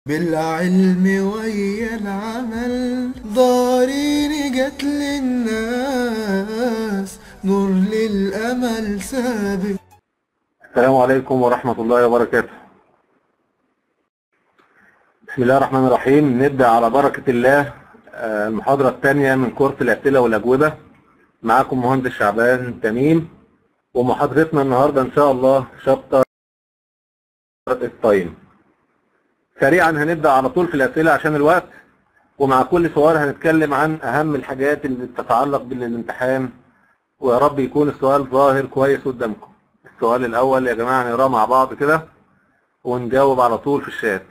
بالعلم ويا العمل ضارين جت للناس نور للأمل سابق السلام عليكم ورحمة الله وبركاته بسم الله الرحمن الرحيم نبدأ على بركة الله آه، المحاضرة الثانية من كورس الأسئلة والأجوبة معاكم مهندس شعبان تميم ومحاضرتنا النهاردة إن شاء الله شابتر التايم سريعا هنبدأ على طول في الأسئلة عشان الوقت ومع كل سؤال هنتكلم عن أهم الحاجات اللي تتعلق بالامتحان ويا رب يكون السؤال ظاهر كويس قدامكم السؤال الأول يا جماعة نقراه مع بعض كده ونجاوب على طول في الشات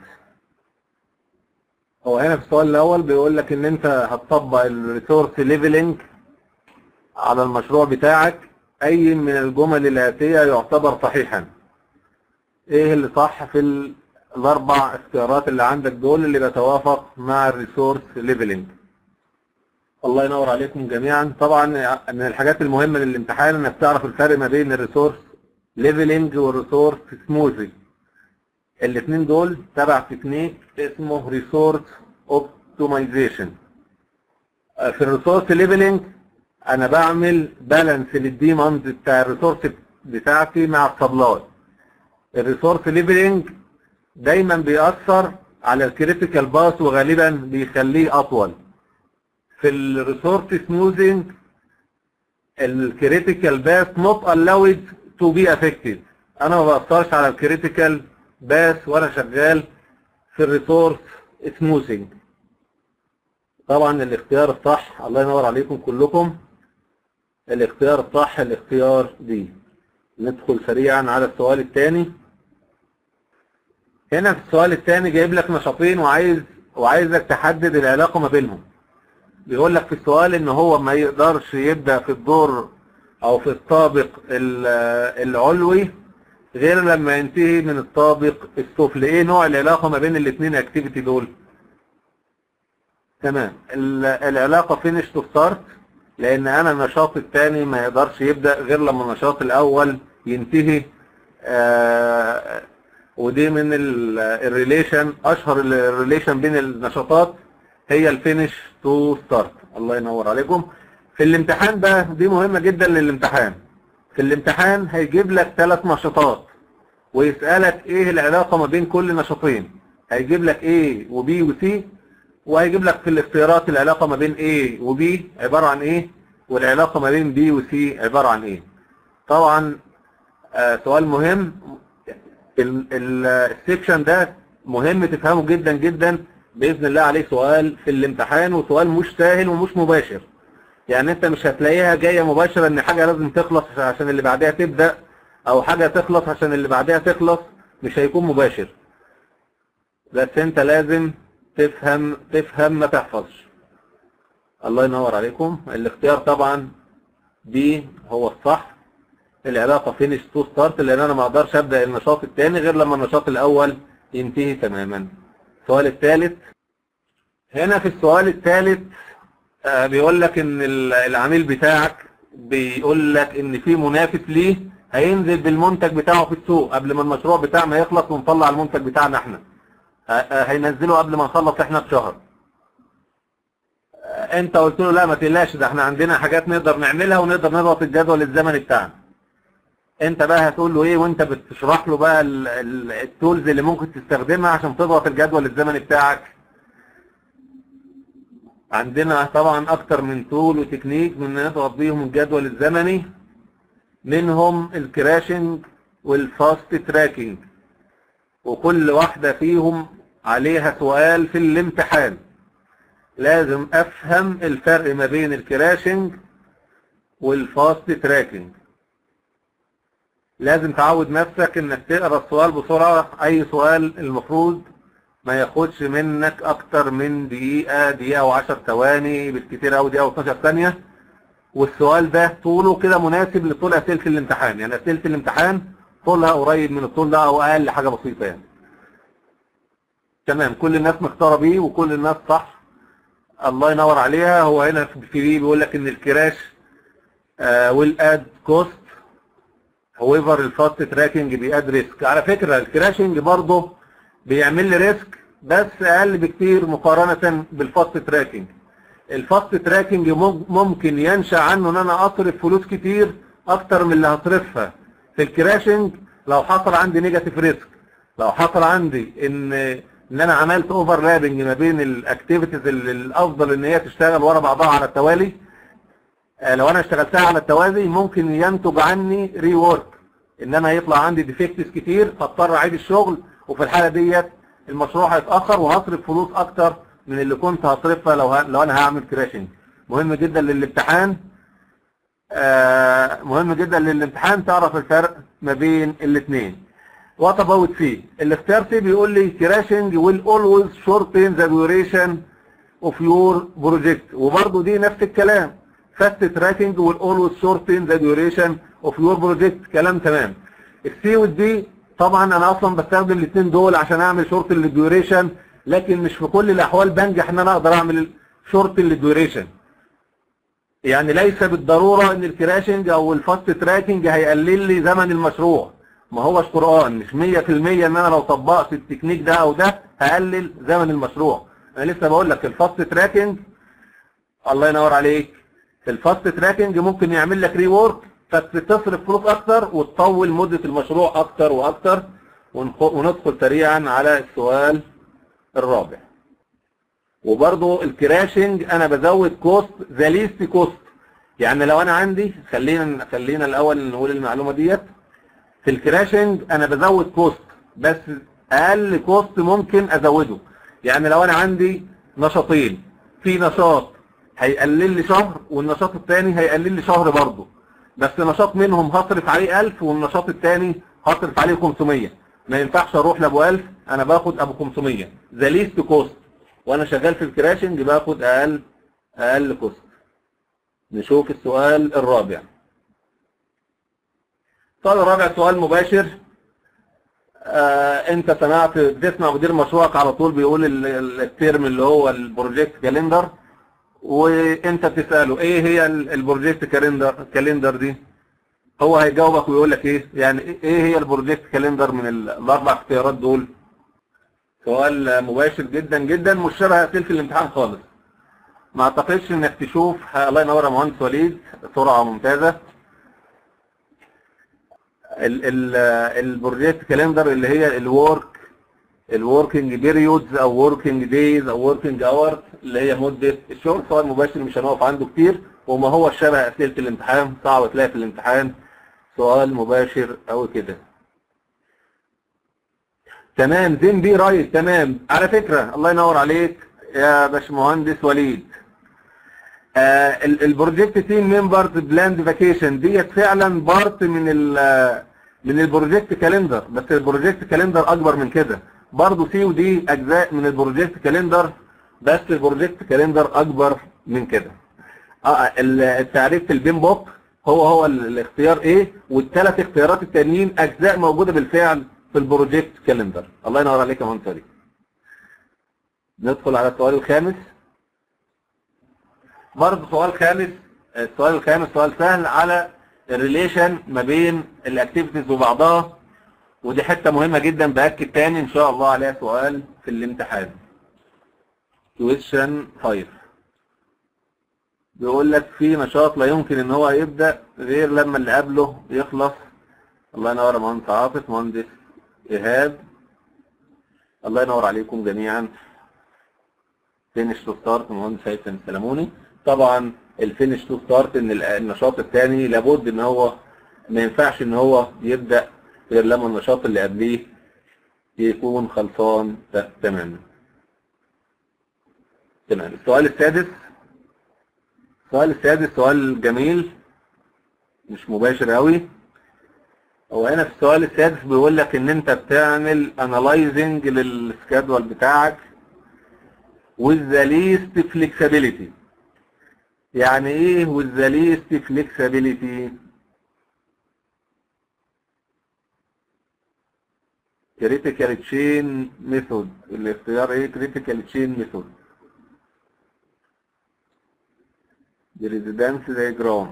هو هنا في السؤال الأول بيقول لك إن أنت هتطبق الريسورس ليفلنج على المشروع بتاعك أي من الجمل الآتية يعتبر صحيحا إيه اللي صح في ال- الأربع اختيارات اللي عندك دول اللي بيتوافق مع الريسورس ليفلنج الله ينور عليكم جميعا طبعا من الحاجات المهمة للامتحان انك تعرف الفرق ما بين الريسورس ليفلنج والريسورس سموزي الاثنين دول تبع تكنيك اسمه ريسورس اوبتمايزيشن في الريسورس ليفلنج انا بعمل بالانس للديماند بتاع الريسورس بتاعتي مع السبلاي الريسورس ليفلنج دايما بيأثر على الكريتيكال باس وغالبا بيخليه اطول في الريسورس سموزنج الكريتيكال باس نوت allowed تو بي افكتد انا ما بأثرش على الكريتيكال باس وانا شغال في الريسورس سموزنج طبعا الاختيار الصح الله ينور عليكم كلكم الاختيار الصح الاختيار دي ندخل سريعا على السؤال الثاني هنا في السؤال الثاني جايب لك نشاطين وعايز وعايزك تحدد العلاقة ما بينهم بيقول لك في السؤال ان هو ما يقدرش يبدأ في الدور او في الطابق ال- العلوي غير لما ينتهي من الطابق السفلي ايه نوع العلاقة ما بين الاثنين اكتيفيتي دول تمام ال- العلاقة فينش تو ستارت لان انا النشاط الثاني ما يقدرش يبدأ غير لما النشاط الاول ينتهي آه ودي من الريليشن اشهر الريليشن بين النشاطات هي الفينش تو ستارت الله ينور عليكم في الامتحان بقى دي مهمة جدا للامتحان في الامتحان هيجيب لك ثلاث نشاطات ويسألك ايه العلاقة ما بين كل نشاطين هيجيب لك A و B و C وهيجيب لك في الاختيارات العلاقة ما بين A و B عبارة عن ايه والعلاقة ما بين B و C عبارة عن ايه طبعا آه سؤال مهم ال- ال- السكشن ده مهم تفهمه جدا جدا باذن الله عليه سؤال في الامتحان وسؤال مش سهل ومش مباشر يعني انت مش هتلاقيها جايه مباشره ان حاجه لازم تخلص عشان اللي بعدها تبدا او حاجه تخلص عشان اللي بعدها تخلص مش هيكون مباشر بس انت لازم تفهم تفهم ما تحفظش الله ينور عليكم الاختيار طبعا بي هو الصح العلاقة فينش تو ستارت لان انا ما اقدرش ابدا النشاط الثاني غير لما النشاط الاول ينتهي تماما السؤال الثالث هنا في السؤال الثالث آه، بيقول لك ان ال- العميل بتاعك بيقول لك ان في منافس ليه هينزل بالمنتج بتاعه في السوق قبل ما المشروع بتاعنا يخلص ونطلع المنتج بتاعنا احنا آه، آه، هينزله قبل ما نخلص احنا بشهر آه، انت قلت له لا ما تقلقش ده احنا عندنا حاجات نقدر نعملها ونقدر نضغط الجدول الزمني بتاعنا انت بقى هتقول له ايه وانت بتشرح له بقى ال- ال- التولز اللي ممكن تستخدمها عشان تضغط الجدول الزمني بتاعك عندنا طبعا اكتر من تول وتكنيك من نضغط بيهم الجدول الزمني منهم الكراشنج والفاست تراكنج وكل واحدة فيهم عليها سؤال في الامتحان لازم افهم الفرق ما بين الكراشنج والفاست تراكنج لازم تعود نفسك انك تقرا السؤال بسرعة اي سؤال المفروض ما ياخدش منك اكتر من دقيقة دقيقة وعشر ثواني بالكتير اوي دقيقة و12 ثانية والسؤال ده طوله كده مناسب لطول اسئلة الامتحان يعني اسئلة الامتحان طولها قريب من الطول ده او اقل حاجة بسيطة يعني تمام كل الناس مختارة بيه وكل الناس صح الله ينور عليها هو هنا في بي بيقول لك ان الكراش ويل اد كوست هويفر الفاست تراكنج بياد ريسك على فكره الكراشنج برضه بيعمل لي ريسك بس اقل بكتير مقارنة بالفاست تراكنج الفاست تراكنج مم- ممكن ينشأ عنه ان انا اصرف فلوس كتير اكتر من اللي هصرفها في الكراشنج لو حصل عندي نيجاتيف ريسك لو حصل عندي ان ان انا عملت اوفرلابنج ما بين الاكتيفيتيز اللي الافضل ان هي تشتغل ورا بعضها على التوالي آه، لو انا اشتغلتها على التوازي ممكن ينتج عني ري وورك ان انا يطلع عندي ديفكتس كتير فاضطر اعيد الشغل وفي الحاله ديت المشروع هيتاخر وهصرف فلوس اكتر من اللي كنت هصرفها لو ه... لو انا هعمل كراشنج مهم جدا للامتحان آه مهم جدا للامتحان تعرف الفرق ما بين الاثنين وات اباوت سي الاختيار سي بيقول لي كراشنج ويل اولويز شورتن ذا ديوريشن اوف يور بروجكت وبرضه دي نفس الكلام فاست تراكنج ويل اولويز شورتن ذا ديوريشن اوف يور بروجكت كلام تمام السي والدي طبعا انا اصلا بستخدم الاثنين دول عشان اعمل شورت للديوريشن لكن مش في كل الاحوال بنجح ان انا اقدر اعمل شورت للديوريشن يعني ليس بالضروره ان الكراشنج او الفاست تراكنج هيقلل لي زمن المشروع ما هوش قران مش 100% ان انا لو طبقت التكنيك ده او ده هقلل زمن المشروع انا لسه بقول لك الفاست تراكنج الله ينور عليك في الفاست تراكنج ممكن يعمل لك ري وورك فتصرف فلوس اكتر وتطول مده المشروع اكتر واكتر ونخ- وندخل سريعا على السؤال الرابع وبرضو الكراشنج انا بزود كوست ذا ليست كوست يعني لو انا عندي خلينا خلينا الاول نقول المعلومه ديت في الكراشنج انا بزود كوست بس اقل كوست ممكن ازوده يعني لو انا عندي نشاطين في نشاط هيقلل لي شهر والنشاط الثاني هيقلل لي شهر برضه بس نشاط منهم هصرف عليه 1000 والنشاط الثاني هصرف عليه 500 ما ينفعش اروح لابو 1000 انا باخد ابو 500 ذا ليست كوست وانا شغال في الكراشنج باخد اقل اقل كوست نشوف السؤال الرابع السؤال الرابع سؤال مباشر آه انت سمعت بتسمع مدير مشروعك على طول بيقول ال- ال- الترم اللي هو البروجكت كالندر وانت تساله ايه هي ال- البروجكت كالندر كالندر دي هو هيجاوبك ويقول لك ايه يعني ايه هي البروجكت كالندر من ال- الاربع اختيارات دول سؤال مباشر جدا جدا مش شبه اسئله الامتحان خالص ما اعتقدش انك تشوف الله ينور يا مهندس وليد سرعه ممتازه ال- ال- البروجكت كالندر اللي هي الورك الوركينج بيريودز او وركينج دايز او وركينج اورز اللي هي مده الشغل سؤال مباشر مش هنقف عنده كتير وما هو شبه اسئله الامتحان صعب تلاقي في الامتحان سؤال مباشر او كده تمام زين بي رايت تمام على فكره الله ينور عليك يا باشمهندس وليد آه البروجكت تيم ممبرز بلاند فاكيشن ديت فعلا بارت من ال من البروجكت كالندر بس البروجكت كالندر اكبر من كده برضه سي ودي اجزاء من البروجكت كالندر بس البروجكت كالندر اكبر من كده اه ال- التعريف في البين بوك هو هو ال- الاختيار ايه والثلاث اختيارات التانيين اجزاء موجوده بالفعل في البروجكت كالندر الله ينور عليك يا مهندس وليد. ندخل على السؤال الخامس برضه سؤال خامس السؤال الخامس سؤال سهل على الريليشن ما بين الاكتيفيتيز وبعضها ودي حته مهمه جدا باكد تاني ان شاء الله عليها سؤال في الامتحان كويشن 5 بيقول لك في نشاط لا يمكن ان هو يبدا غير لما اللي قبله يخلص الله ينور يا مهندس عاطف مهندس ايهاب الله ينور عليكم جميعا فينش تو ستارت مهندس هيثم السلموني طبعا الفينش تو ستارت ان ال- النشاط الثاني لابد ان هو ما ينفعش ان هو يبدا غير لما النشاط اللي قبليه يكون خلصان ت- تماما تمام السؤال السادس السؤال السادس سؤال جميل مش مباشر قوي هو هنا في السؤال السادس بيقول لك ان انت بتعمل انالايزنج للسكادول بتاعك with the least flexibility يعني ايه with the least flexibility critical chain method الاختيار ايه critical chain method the residence diagram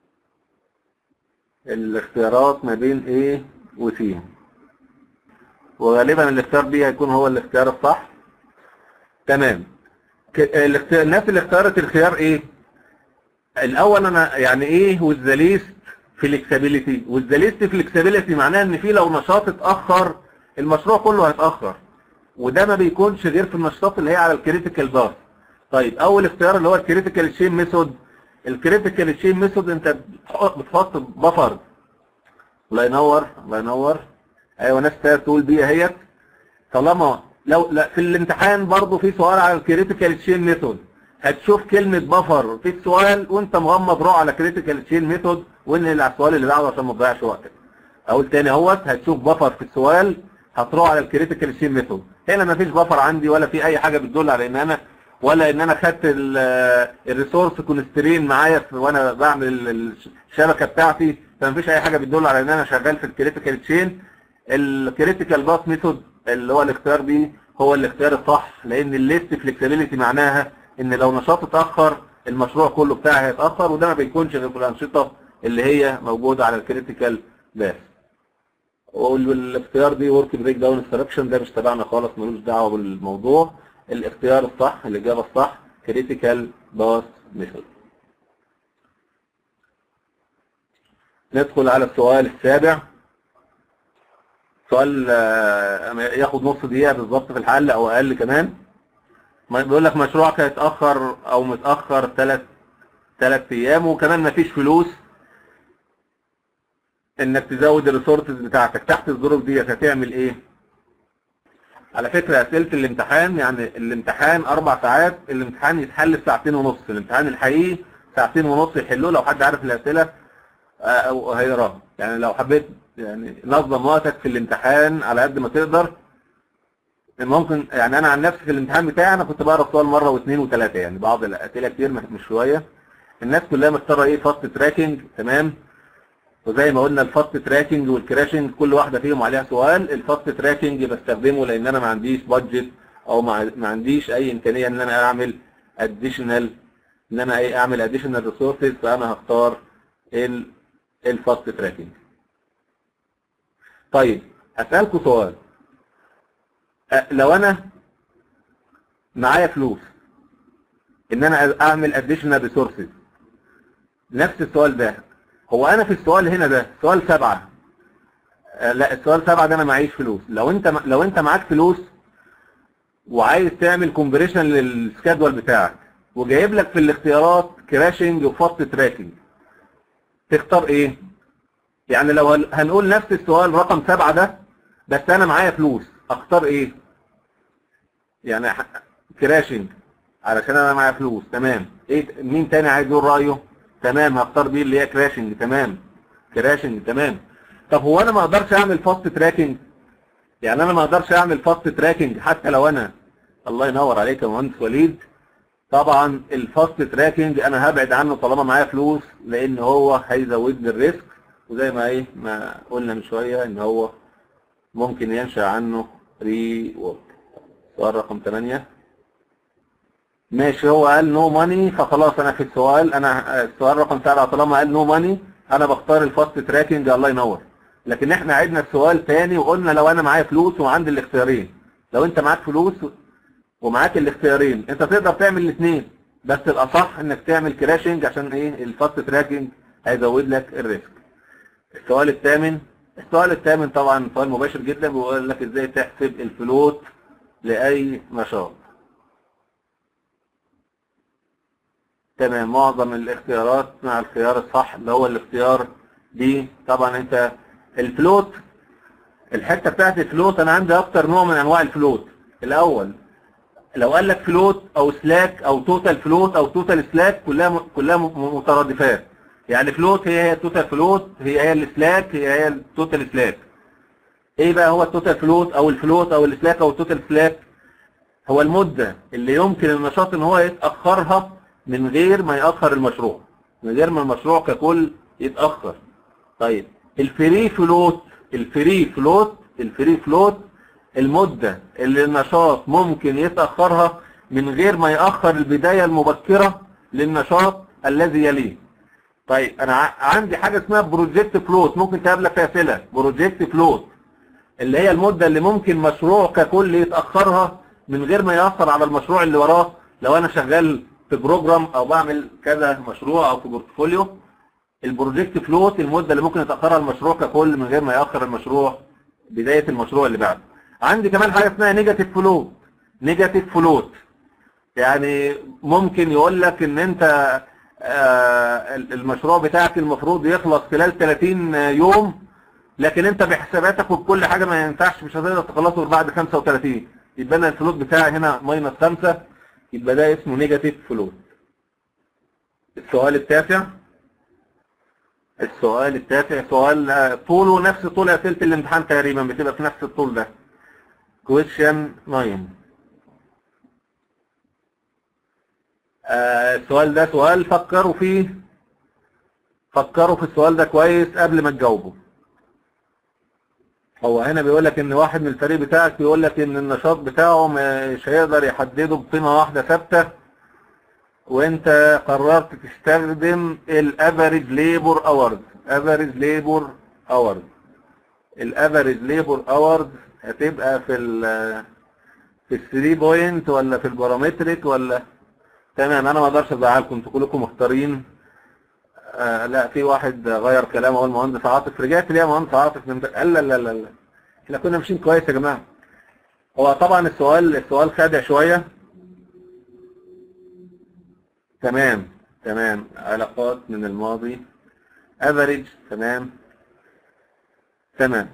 الاختيارات ما بين ايه وسي وغالبا الاختيار بي هيكون هو الاختيار الصح تمام ك- الاختيار الناس اللي اختارت الخيار ايه الاول انا يعني ايه with the least flexibility with the least flexibility معناه ان في لو نشاط اتاخر المشروع كله هيتاخر وده ما بيكونش غير في النشاطات اللي هي على الكريتيكال باث طيب اول اختيار اللي هو الكريتيكال تشين ميثود الكريتيكال تشين ميثود انت بتحط- بتحط بفر الله ينور الله ينور ايوه ناس تانية تقول بيه اهيت طالما لو لا في الامتحان برضه في سؤال على الكريتيكال تشين ميثود هتشوف كلمة بفر في السؤال وانت مغمض روح على كريتيكال تشين ميثود وانقل على السؤال اللي بعده عشان ما تضيعش وقتك. اقول تاني اهوت هتشوف بفر في السؤال هتروح على الكريتيكال تشين ميثود. هنا مفيش بفر عندي ولا في اي حاجة بتدل على ان انا ولا ان انا خدت الريسورس كونسترين معايا في- وانا بعمل ال- الشبكة بتاعتي فمفيش اي حاجة بتدل على ان انا شغال في الكريتيكال تشين الكريتيكال باث ميثود اللي هو الاختيار دي هو الاختيار الصح لان الليست فليكسبيليتي معناها ان لو نشاط اتاخر المشروع كله بتاعي هيتاخر وده ما بيكونش غير في الانشطه اللي هي موجوده على الكريتيكال باث والاختيار دي ورك بريك داون انستراكشن ده مش تبعنا خالص ملوش دعوه بالموضوع الاختيار الصح الاجابه الصح كريتيكال باث ميثود ندخل على السؤال السابع سؤال آه، ياخد نص دقيقة بالظبط في الحل أو أقل كمان ما- بيقول لك مشروعك هيتأخر أو متأخر ثلاث ثلاث أيام وكمان مفيش فلوس إنك تزود الريسورسز بتاعتك تحت الظروف دي هتعمل إيه؟ على فكرة أسئلة الامتحان يعني الامتحان أربع ساعات الامتحان يتحل في ساعتين ونص الامتحان الحقيقي ساعتين ونص يحلوه لو حد عارف الأسئلة آه، أو هيقراها يعني لو حبيت يعني نظم وقتك في الامتحان على قد ما تقدر ممكن يعني انا عن نفسي في الامتحان بتاعي انا كنت بقرا السؤال مره واثنين وثلاثه يعني بعض الاسئله كتير مش مش شويه الناس كلها مختاره ايه فاست تراكنج تمام وزي ما قلنا الفاست تراكنج والكراشنج كل واحده فيهم عليها سؤال الفاست تراكنج بستخدمه لان انا ما عنديش بادجت او ما ما عنديش اي امكانيه ان انا اعمل اديشنال ان انا ايه اعمل اديشنال ريسورسز فانا هختار ال الفاست تراكنج طيب هسألكوا سؤال أه، لو انا معايا فلوس ان انا اعمل اديشنال ريسورسز نفس السؤال ده هو انا في السؤال هنا ده سؤال سبعة أه، لا السؤال سبعة ده انا معيش فلوس لو انت لو انت معاك فلوس وعايز تعمل كومبريشن للسكادول بتاعك وجايب لك في الاختيارات كراشنج وفاست تراكنج تختار ايه؟ يعني لو هن- هنقول نفس السؤال رقم سبعة ده بس انا معايا فلوس اختار ايه يعني ح- كراشنج علشان انا معايا فلوس تمام ايه مين تاني عايز يقول رايه تمام هختار دي اللي هي كراشنج تمام كراشنج تمام طب هو انا ما اقدرش اعمل فاست تراكنج يعني انا ما اقدرش اعمل فاست تراكنج حتى لو انا الله ينور عليك يا مهندس وليد طبعا الفاست تراكنج انا هبعد عنه طالما معايا فلوس لان هو هيزود لي الريسك وزي ما ايه ما قلنا من شويه ان هو ممكن ينشا عنه ري وورك سؤال رقم 8 ماشي هو قال نو ماني فخلاص انا في السؤال انا السؤال رقم 7 طالما قال نو ماني انا بختار الفاست تراكنج الله ينور لكن احنا عدنا السؤال تاني وقلنا لو انا معايا فلوس وعندي الاختيارين لو انت معاك فلوس ومعاك الاختيارين انت تقدر تعمل الاثنين بس الاصح انك تعمل كراشنج عشان ايه الفاست تراكنج هيزود لك الريسك السؤال الثامن السؤال الثامن طبعا سؤال مباشر جدا بيقول لك ازاي تحسب الفلوت لاي نشاط تمام معظم الاختيارات مع الخيار الصح اللي هو الاختيار دي طبعا انت الفلوت الحته بتاعت الفلوت انا عندي اكتر نوع من انواع الفلوت الاول لو قال لك فلوت او سلاك او توتال فلوت او توتال سلاك كلها كلها مترادفات يعني فلوت هي هي التوتال فلوت هي هي السلاك هي هي التوتال سلاك ايه بقى هو التوتال فلوت او الفلوت او السلاك او التوتال سلاك هو المدة اللي يمكن النشاط ان هو يتأخرها من غير ما يأخر المشروع من غير ما المشروع ككل يتأخر طيب الفري فلوت الفري فلوت الفري فلوت المدة اللي النشاط ممكن يتأخرها من غير ما يأخر البداية المبكرة للنشاط الذي يليه طيب انا ع- عندي حاجة اسمها بروجكت فلوت ممكن تقابلك فيها اسئله بروجكت فلوت اللي هي المدة اللي ممكن مشروع ككل يتأخرها من غير ما يأثر على المشروع اللي وراه لو انا شغال في بروجرام او بعمل كذا مشروع او في بورتفوليو البروجكت فلوت المدة اللي ممكن يتأخرها المشروع ككل من غير ما يأخر المشروع بداية المشروع اللي بعده عندي كمان حاجة اسمها نيجاتيف فلوت نيجاتيف فلوت يعني ممكن يقول لك ان انت آه، المشروع بتاعك المفروض يخلص خلال 30 يوم لكن انت بحساباتك وبكل حاجة ما ينفعش مش هتقدر تخلصه غير بعد 35 يبقى انا الفلوت بتاعي هنا ماينس 5 يبقى ده اسمه نيجاتيف فلوت السؤال التاسع السؤال التاسع سؤال آه، طوله نفس طول اسئله الامتحان تقريبا بتبقى في نفس الطول ده question 9 آه، السؤال ده سؤال فكروا فيه فكروا في السؤال ده كويس قبل ما تجاوبوا هو هنا بيقول لك ان واحد من الفريق بتاعك بيقول لك ان النشاط بتاعه مش هيقدر يحدده بقيمه واحده ثابته وانت قررت تستخدم الافريج ليبر اورز افريج ليبر اورز الافريج ليبر اورز هتبقى في ال في الثري بوينت ولا في البارامتريك ولا تمام انا ما اقدرش ازعلكم انتوا كلكم مختارين آه لا في واحد غير كلامه هو المهندس عاطف رجعت ليه يا مهندس عاطف من لا لا لا لا احنا كنا ماشيين كويس يا جماعه هو طبعا السؤال السؤال خادع شويه تمام تمام علاقات من الماضي افريج تمام تمام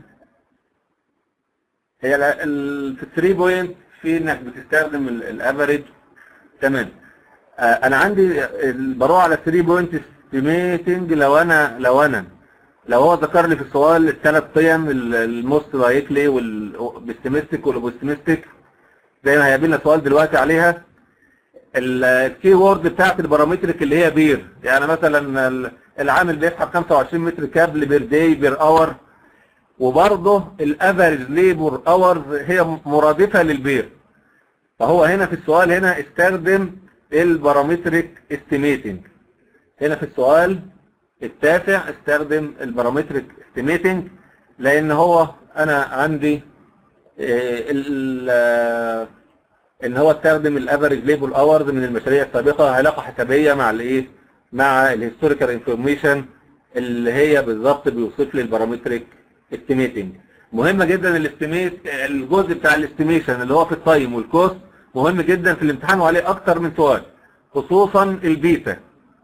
هي ال- ال- في 3 بوينت في انك بتستخدم الافريج تمام آه، انا عندي ال- بروح على 3 بوينت استيميتنج لو انا لو انا لو هو ذكر لي في السؤال الثلاث قيم ال- الموست لايكلي والبستمستيك والاوبستمستيك زي ما هيقابلنا سؤال دلوقتي عليها الكي وورد بتاعت البارامترك اللي هي بير يعني مثلا ال- العامل بيسحب 25 متر كابل بير داي بير اور وبرضه الافريج ليبر اورز هي مرادفه للبير فهو هنا في السؤال هنا استخدم البارامتريك استيميتنج هنا في السؤال التاسع استخدم البارامتريك استيميتنج لان هو انا عندي آه، ال- آه، ان هو استخدم الافريج ليبل اورز من المشاريع السابقه علاقه حسابيه مع الايه مع الهيستوريكال انفورميشن اللي هي بالظبط بيوصف لي البارامتريك استيميتنج مهمه جدا الاستيميت الجزء بتاع الاستيميشن اللي هو في التايم والكوست مهم جدا في الامتحان وعليه اكتر من سؤال خصوصا البيتا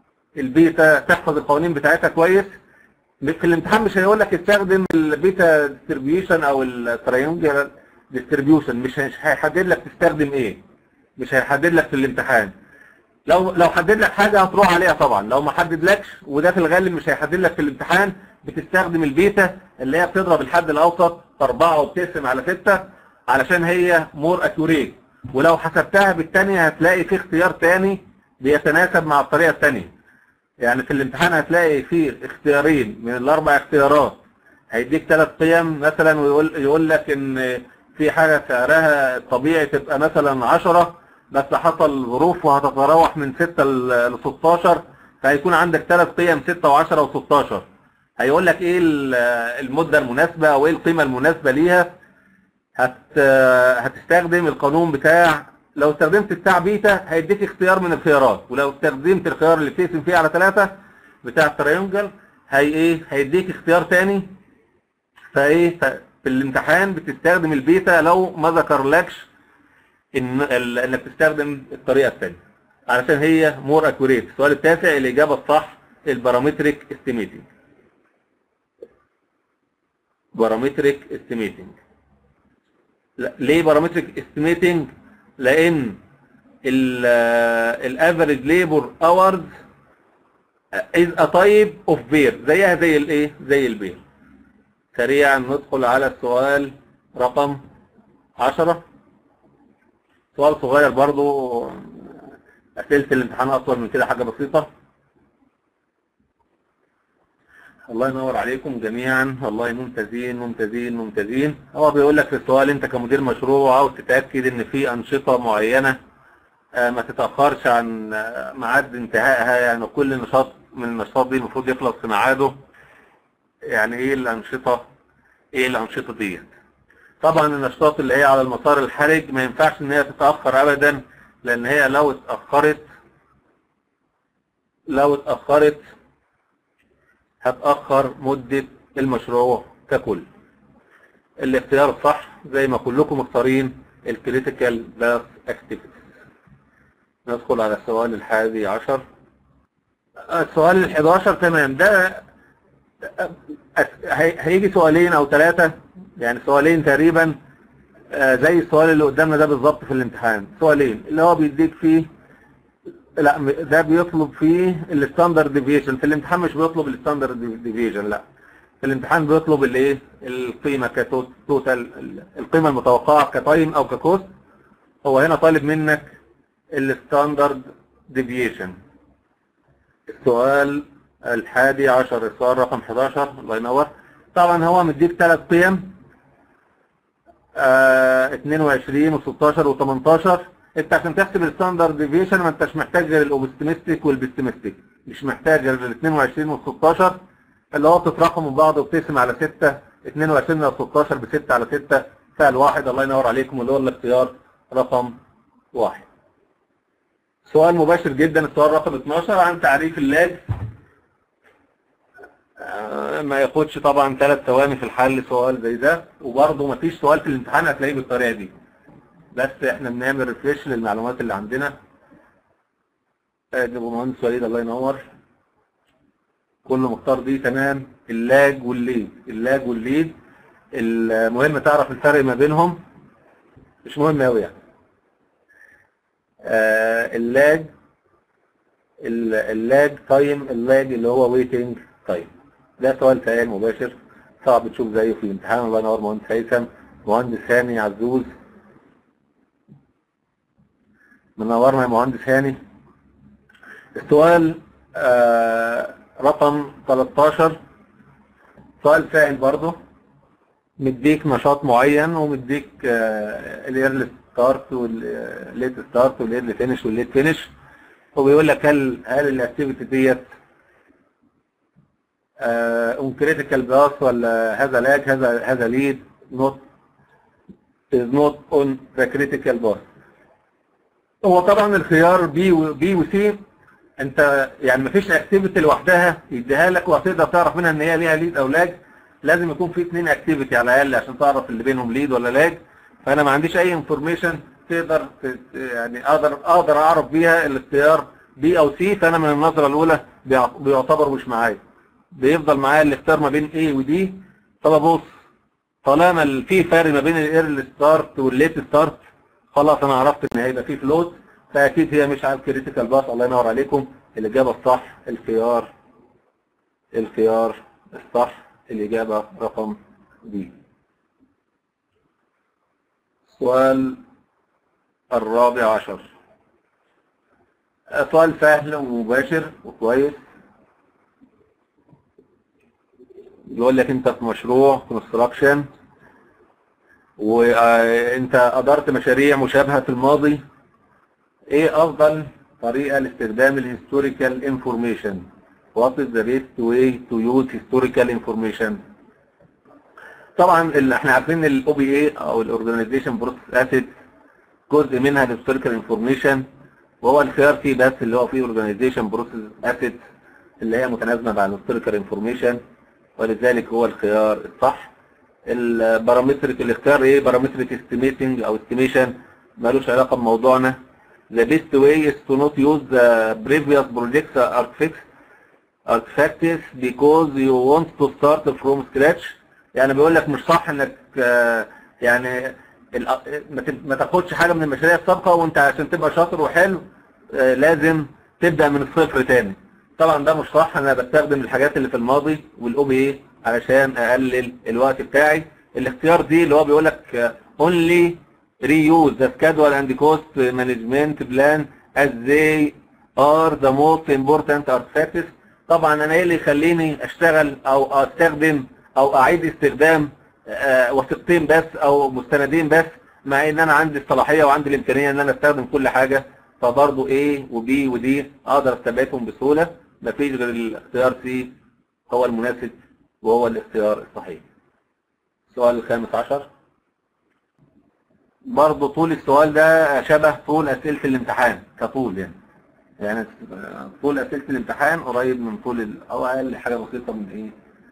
البيتا تحفظ القوانين بتاعتها كويس في الامتحان مش هيقول لك استخدم البيتا ديستريبيوشن او التريونجل ديستريبيوشن مش مش هيحدد لك تستخدم ايه مش هيحدد لك في الامتحان لو لو حدد لك حاجه هتروح عليها طبعا لو ما حددلكش وده في الغالب مش هيحدد لك في الامتحان بتستخدم البيتا اللي هي بتضرب الحد الاوسط في 4 وبتقسم على 6 علشان هي مور اكيوريت ولو حسبتها بالثانيه هتلاقي في اختيار تاني بيتناسب مع الطريقه الثانيه يعني في الامتحان هتلاقي في اختيارين من الاربع اختيارات هيديك ثلاث قيم مثلا ويقول يقول لك ان في حاجه سعرها طبيعي تبقى مثلا 10 بس حصل ظروف وهتتراوح من 6 ل 16 فهيكون عندك ثلاث قيم 6 و10 و16 هيقول لك ايه ال- المده المناسبه او ايه القيمه المناسبه ليها هت هتستخدم القانون بتاع لو استخدمت بتاع بيتا هيديك اختيار من الخيارات ولو استخدمت الخيار اللي بتقسم فيه على ثلاثة بتاع التريونجل هي ايه هيديك اختيار تاني فايه ف- في الامتحان بتستخدم البيتا لو ما ذكرلكش ان ال- انك تستخدم الطريقه الثانيه علشان هي مور اكوريت السؤال التاسع الاجابه الصح البارامتريك استيميتنج بارامتريك استيميتنج ليه بارامتريك استيميتنج لان الافريج ليبر اورز از ا تايب اوف بير زيها زي الايه زي البير سريعا ندخل على السؤال رقم 10 سؤال صغير برضو اسئله الامتحان اطول من كده حاجه بسيطه الله ينور عليكم جميعا والله ممتازين ممتازين ممتازين هو بيقول لك في السؤال انت كمدير مشروع عاوز تتاكد ان في انشطه معينه آه، ما تتاخرش عن آه، ميعاد انتهائها يعني كل نشاط من النشاط دي المفروض يخلص في ميعاده يعني ايه الانشطه ايه الانشطه ديت طبعا النشاطات اللي هي على المسار الحرج ما ينفعش ان هي تتأخر ابدا لان هي لو اتأخرت لو اتأخرت هتأخر مدة المشروع ككل الاختيار الصح زي ما كلكم مختارين الكريتيكال باث اكتيفيتي ندخل على السؤال الحادي عشر السؤال الحداشر تمام ده هي- هيجي سؤالين او ثلاثة يعني سؤالين تقريبا آه، زي السؤال اللي قدامنا ده بالظبط في الامتحان سؤالين اللي هو بيديك فيه لا م- ده بيطلب فيه الستاندرد ديفيشن في الامتحان مش بيطلب الستاندرد ديفيشن لا في الامتحان بيطلب الايه القيمه كتوتال القيمه المتوقعه كتايم او ككوست هو هنا طالب منك الستاندرد ديفيشن السؤال الحادي عشر السؤال رقم 11 الله ينور طبعا هو مديك ثلاث قيم آه 22 و16 و18 انت عشان تحسب الستاندرد ديفيشن ما انتش محتاج غير الاوبستيمستيك والبستيمستيك مش محتاج غير ال 22 وال16 اللي هو بتتراكموا ببعض وبتقسم على 6 22 على 16 ب 6 على 6 فعل واحد الله ينور عليكم اللي هو الاختيار رقم واحد سؤال مباشر جدا السؤال رقم 12 عن تعريف اللاج آه، ما ياخدش طبعا ثلاث ثواني في الحل سؤال زي ده وبرضه ما فيش سؤال في الامتحان هتلاقيه بالطريقه دي بس احنا بنعمل ريفريش للمعلومات اللي عندنا ادي مهندس وليد الله ينور كله مختار دي تمام اللاج والليد اللاج والليد المهم تعرف الفرق ما بينهم مش مهم قوي يعني آه اللاج ال- اللاج تايم اللاج اللي هو ويتنج تايم ده سؤال سؤال مباشر صعب تشوف زيه في الامتحان الله ينور مهندس هيثم مهندس هاني عزوز منورنا يا مهندس هاني السؤال آه رقم 13 سؤال سائل برضه مديك نشاط معين ومديك الايرلي ستارت والليت ستارت والايرلي فينش والليت فينش وبيقول لك هل هل الاكتيفيتي ديت اون كريتيكال باث ولا هذا لاج هذا هذا ليد نوت is not on the critical path هو طبعا الخيار بي و بي وسي انت يعني مفيش اكتيفيتي لوحدها يديها لك وهتقدر تعرف منها ان هي ليها ليد او لاج لازم يكون في اثنين اكتيفيتي على الاقل عشان تعرف اللي بينهم ليد ولا لاج فانا ما عنديش اي انفورميشن تقدر ت- يعني اقدر اقدر اعرف بيها الاختيار بي او سي فانا من النظره الاولى بيع- بيعتبر مش معايا بيفضل معايا الاختيار ما بين ايه ودي طب ابص طالما ال- في فرق ما بين الايرلي ستارت والليت ستارت خلاص انا عرفت ان هيبقى في فلوت فاكيد هي مش على الكريتيكال باث الله ينور عليكم الاجابه الصح الخيار الخيار الصح الاجابه رقم دي السؤال الرابع عشر سؤال سهل ومباشر وكويس يقول لك انت في مشروع كونستراكشن وانت ادرت مشاريع مشابهه في الماضي ايه افضل طريقه لاستخدام الهيستوريكال انفورميشن وات از ذا بيست واي تو يوز هيستوريكال انفورميشن طبعا اللي احنا عارفين الاو بي اي او الاورجانيزيشن بروسيس اسيد جزء منها الهيستوريكال انفورميشن وهو الخيار فيه بس اللي هو فيه اورجانيزيشن بروسيس اسيد اللي هي متناسبه مع الهيستوريكال انفورميشن ولذلك هو الخيار الصح البارامترك الاختيار ايه بارامترك استيميتنج او استيميشن مالوش علاقه بموضوعنا the best way is to not use the previous projects artifacts artifacts because you want to start from scratch يعني بيقول لك مش صح انك آه، يعني ال- ما تب- ما تاخدش حاجه من المشاريع السابقه وانت عشان تبقى شاطر وحلو آه، لازم تبدا من الصفر تاني طبعا ده مش صح انا بستخدم الحاجات اللي في الماضي والاو بي اي علشان اقلل الوقت بتاعي الاختيار دي اللي هو بيقول لك آه، only reuse the schedule and cost management plan as they are the most important artifacts طبعا انا ايه اللي يخليني اشتغل او استخدم او اعيد استخدام آه، وثيقتين بس او مستندين بس مع ان انا عندي الصلاحيه وعندي الامكانيه ان انا استخدم كل حاجه فبرضه A وبي ودي اقدر استبعدهم بسهوله مفيش غير الاختيار سي هو المناسب وهو الاختيار الصحيح. السؤال الخامس عشر برضه طول السؤال ده شبه طول أسئلة الامتحان كطول يعني يعني طول أسئلة الامتحان قريب من طول ال- أو أقل حاجة بسيطة من إيه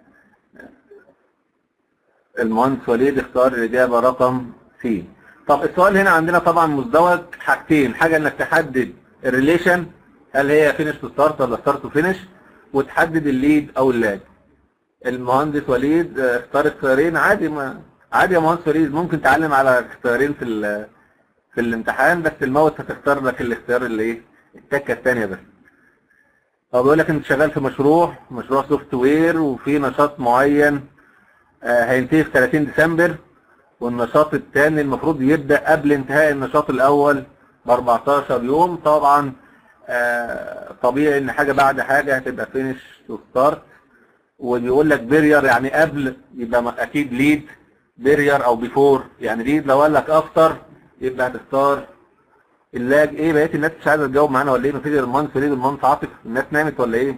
المهندس وليد اختار الإجابة رقم سي طب السؤال هنا عندنا طبعا مزدوج حاجتين حاجة انك تحدد الريليشن هل هي فينش تو ستارت ولا ستارت تو فينش وتحدد الليد او اللاج المهندس وليد اه، اختار اختيارين عادي ما عادي يا مهندس وليد ممكن تعلم على اختيارين في ال- في الامتحان بس الموت هتختار لك الاختيار اللي ايه التكه الثانيه بس هو بيقول لك انت شغال في مشروع مشروع سوفت وير وفي نشاط معين آه، هينتهي في 30 ديسمبر والنشاط الثاني المفروض يبدأ قبل انتهاء النشاط الأول ب 14 يوم طبعا آه، طبيعي ان حاجة بعد حاجة هتبقى فينش تو ستارت وبيقول لك بيرير يعني قبل يبقى م- اكيد ليد بيرير او بيفور يعني ليد لو قال لك افتر يبقى هتختار اللاج ايه بقيت الناس مش عايزه تجاوب معانا ولا ايه مفيش غير المهندس وليد والمهندس عاطف الناس نامت ولا ايه؟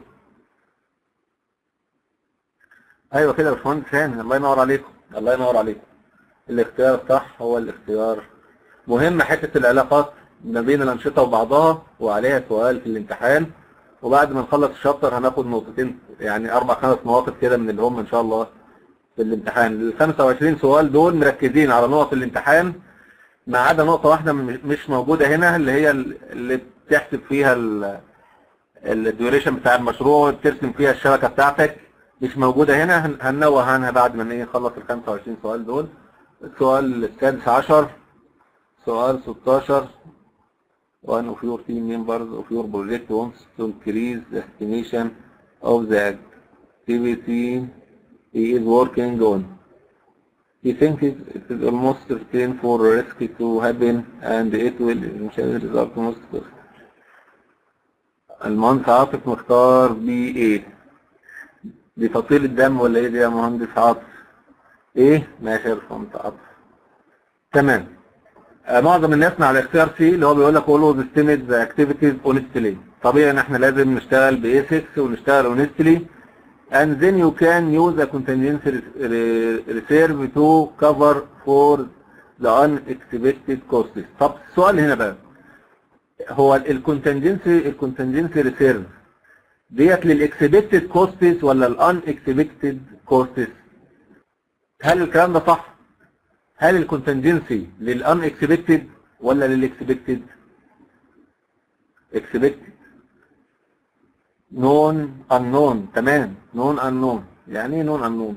ايوه كده يا باشمهندس هاني الله ينور عليكم الله ينور عليكم الاختيار الصح هو الاختيار مهم حته العلاقات ما بين الانشطه وبعضها وعليها سؤال في الامتحان وبعد ما نخلص الشابتر هناخد نقطتين يعني اربع خمس مواقف كده من اللي هم ان شاء الله في الامتحان ال 25 سؤال دول مركزين على نقط الامتحان ما عدا نقطه واحده م- مش موجوده هنا اللي هي ال- اللي بتحسب فيها ال- الديوريشن بتاع المشروع بترسم فيها الشبكه بتاعتك مش موجوده هنا هن- هننوه عنها بعد ما ايه نخلص ال 25 سؤال دول السؤال السادس عشر سؤال 16 one of your team members of your project wants to increase the estimation of the activity he is working on. He thinks it it is almost certain for risk to happen and it will eventually result most المهندس عاطف مختار بي ايه دي فصيلة دم ولا ايه دي يا مهندس عاطف ايه ماشي يا باشمهندس عاطف تمام آه، معظم الناس مع الاختيار سي اللي هو بيقول لك always estimate the activities honestly طبيعي ان احنا لازم نشتغل باسكس ونشتغل honestly and then you can use a contingency re- reserve to cover for the unexpected costs طب السؤال هنا بقى هو الكونتنجنسي الكونتنجنسي ريسيرف ديت للاكسبكتد كوستس ولا الان اكسبكتد كوستس هل الكلام ده صح هل الكونتنجنسي للان اكسبكتد ولا للاكسبكتد اكسبكتد نون انون تمام نون انون يعني ايه نون انون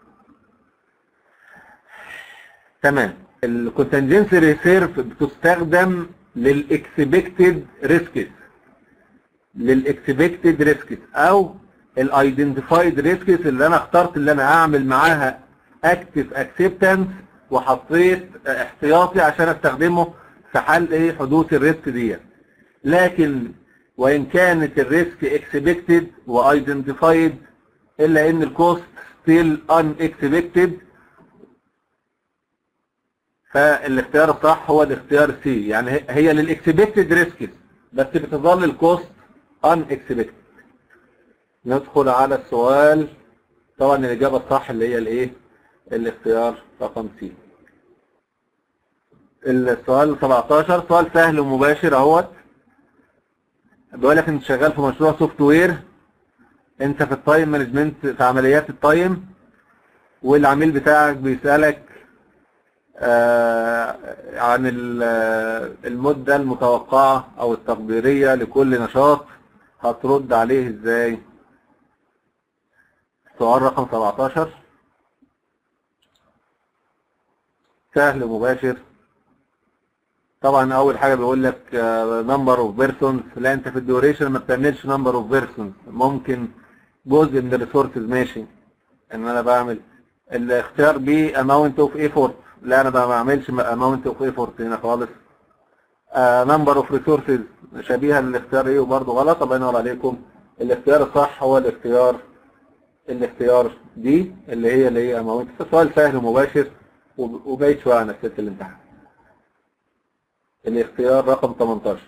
تمام الكونتنجنسي ريسيرف بتستخدم للاكسبكتد ريسكس للاكسبكتد ريسكس او الايدنتيفايد ريسكس اللي انا اخترت اللي انا اعمل معاها اكتف اكسبتنس وحطيت احتياطي عشان استخدمه في حل ايه حدوث الريسك ديت لكن وان كانت الريسك اكسبكتد وايدنتيفايد الا ان الكوست ستيل ان اكسبكتد فالاختيار الصح هو الاختيار سي يعني هي- هي للاكسبكتد ريسكس بس بتظل الكوست ان اكسبكتد ندخل على السؤال طبعا الاجابه الصح اللي هي الايه الاختيار رقم سي السؤال 17 سؤال سهل ومباشر اهوت بيقول لك انت شغال في مشروع سوفت وير انت في التايم مانجمنت في عمليات التايم والعميل بتاعك بيسالك آه، عن ال- آه، المدة المتوقعة أو التقديرية لكل نشاط هترد عليه إزاي؟ سؤال رقم 17 سهل ومباشر طبعا أول حاجة بيقول لك نمبر اوف بيرسونز لا أنت في الديوريشن ما بتعملش نمبر اوف بيرسونز ممكن جزء من الريسورسز ماشي ان انا بعمل الاختيار بي amount of effort لا انا ما بعملش amount of effort هنا خالص نمبر اوف ريسورسز شبيهه للاختيار ايه وبرضه غلط الله ينور عليكم الاختيار الصح هو الاختيار الاختيار دي اللي هي اللي هي amount سؤال سهل ومباشر وب- وبعيد شويه عن اسئله الامتحان الاختيار رقم 18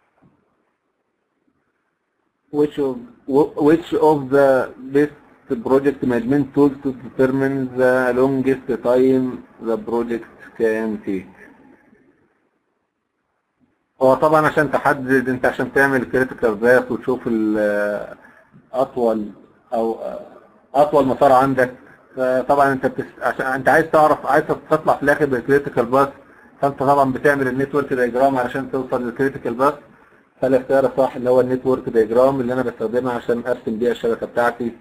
which of which of the best project management tools to determine the longest time the project can take هو طبعا عشان تحدد انت عشان تعمل كريتيكال باث وتشوف ال- اطول او اطول مسار عندك فطبعا انت بتس... عشان انت عايز تعرف عايز تطلع في الاخر بالكريتيكال باث فانت طبعا بتعمل النتورك دايجرام علشان توصل للكريتيكال باث فالاختيار الصح اللي هو النتورك دايجرام اللي انا بستخدمها عشان ارسم بيها الشبكه بتاعتي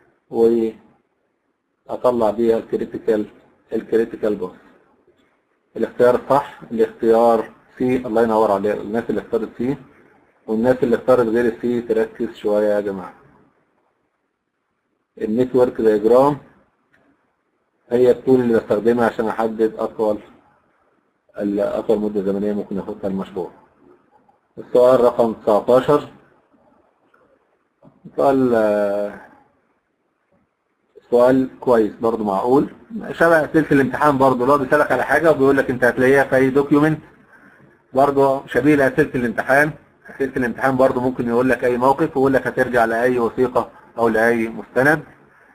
واطلع بيها الكريتيكال الكريتيكال باث الاختيار الصح الاختيار سي الله ينور عليك الناس اللي اختارت سي والناس اللي اختارت غير سي تركز شويه يا جماعه النتورك دايجرام هي التول اللي بستخدمها عشان احدد اطول ال- اطول مده زمنيه ممكن ياخدها المشروع السؤال رقم 19 سؤال آه، سؤال كويس برضو معقول شبه اسئله الامتحان برضو لو بيسالك على حاجه وبيقول لك انت هتلاقيها في اي دوكيومنت برضو شبيه لاسئله الامتحان اسئله الامتحان برضو ممكن يقول لك اي موقف ويقول لك هترجع لاي وثيقه او لاي مستند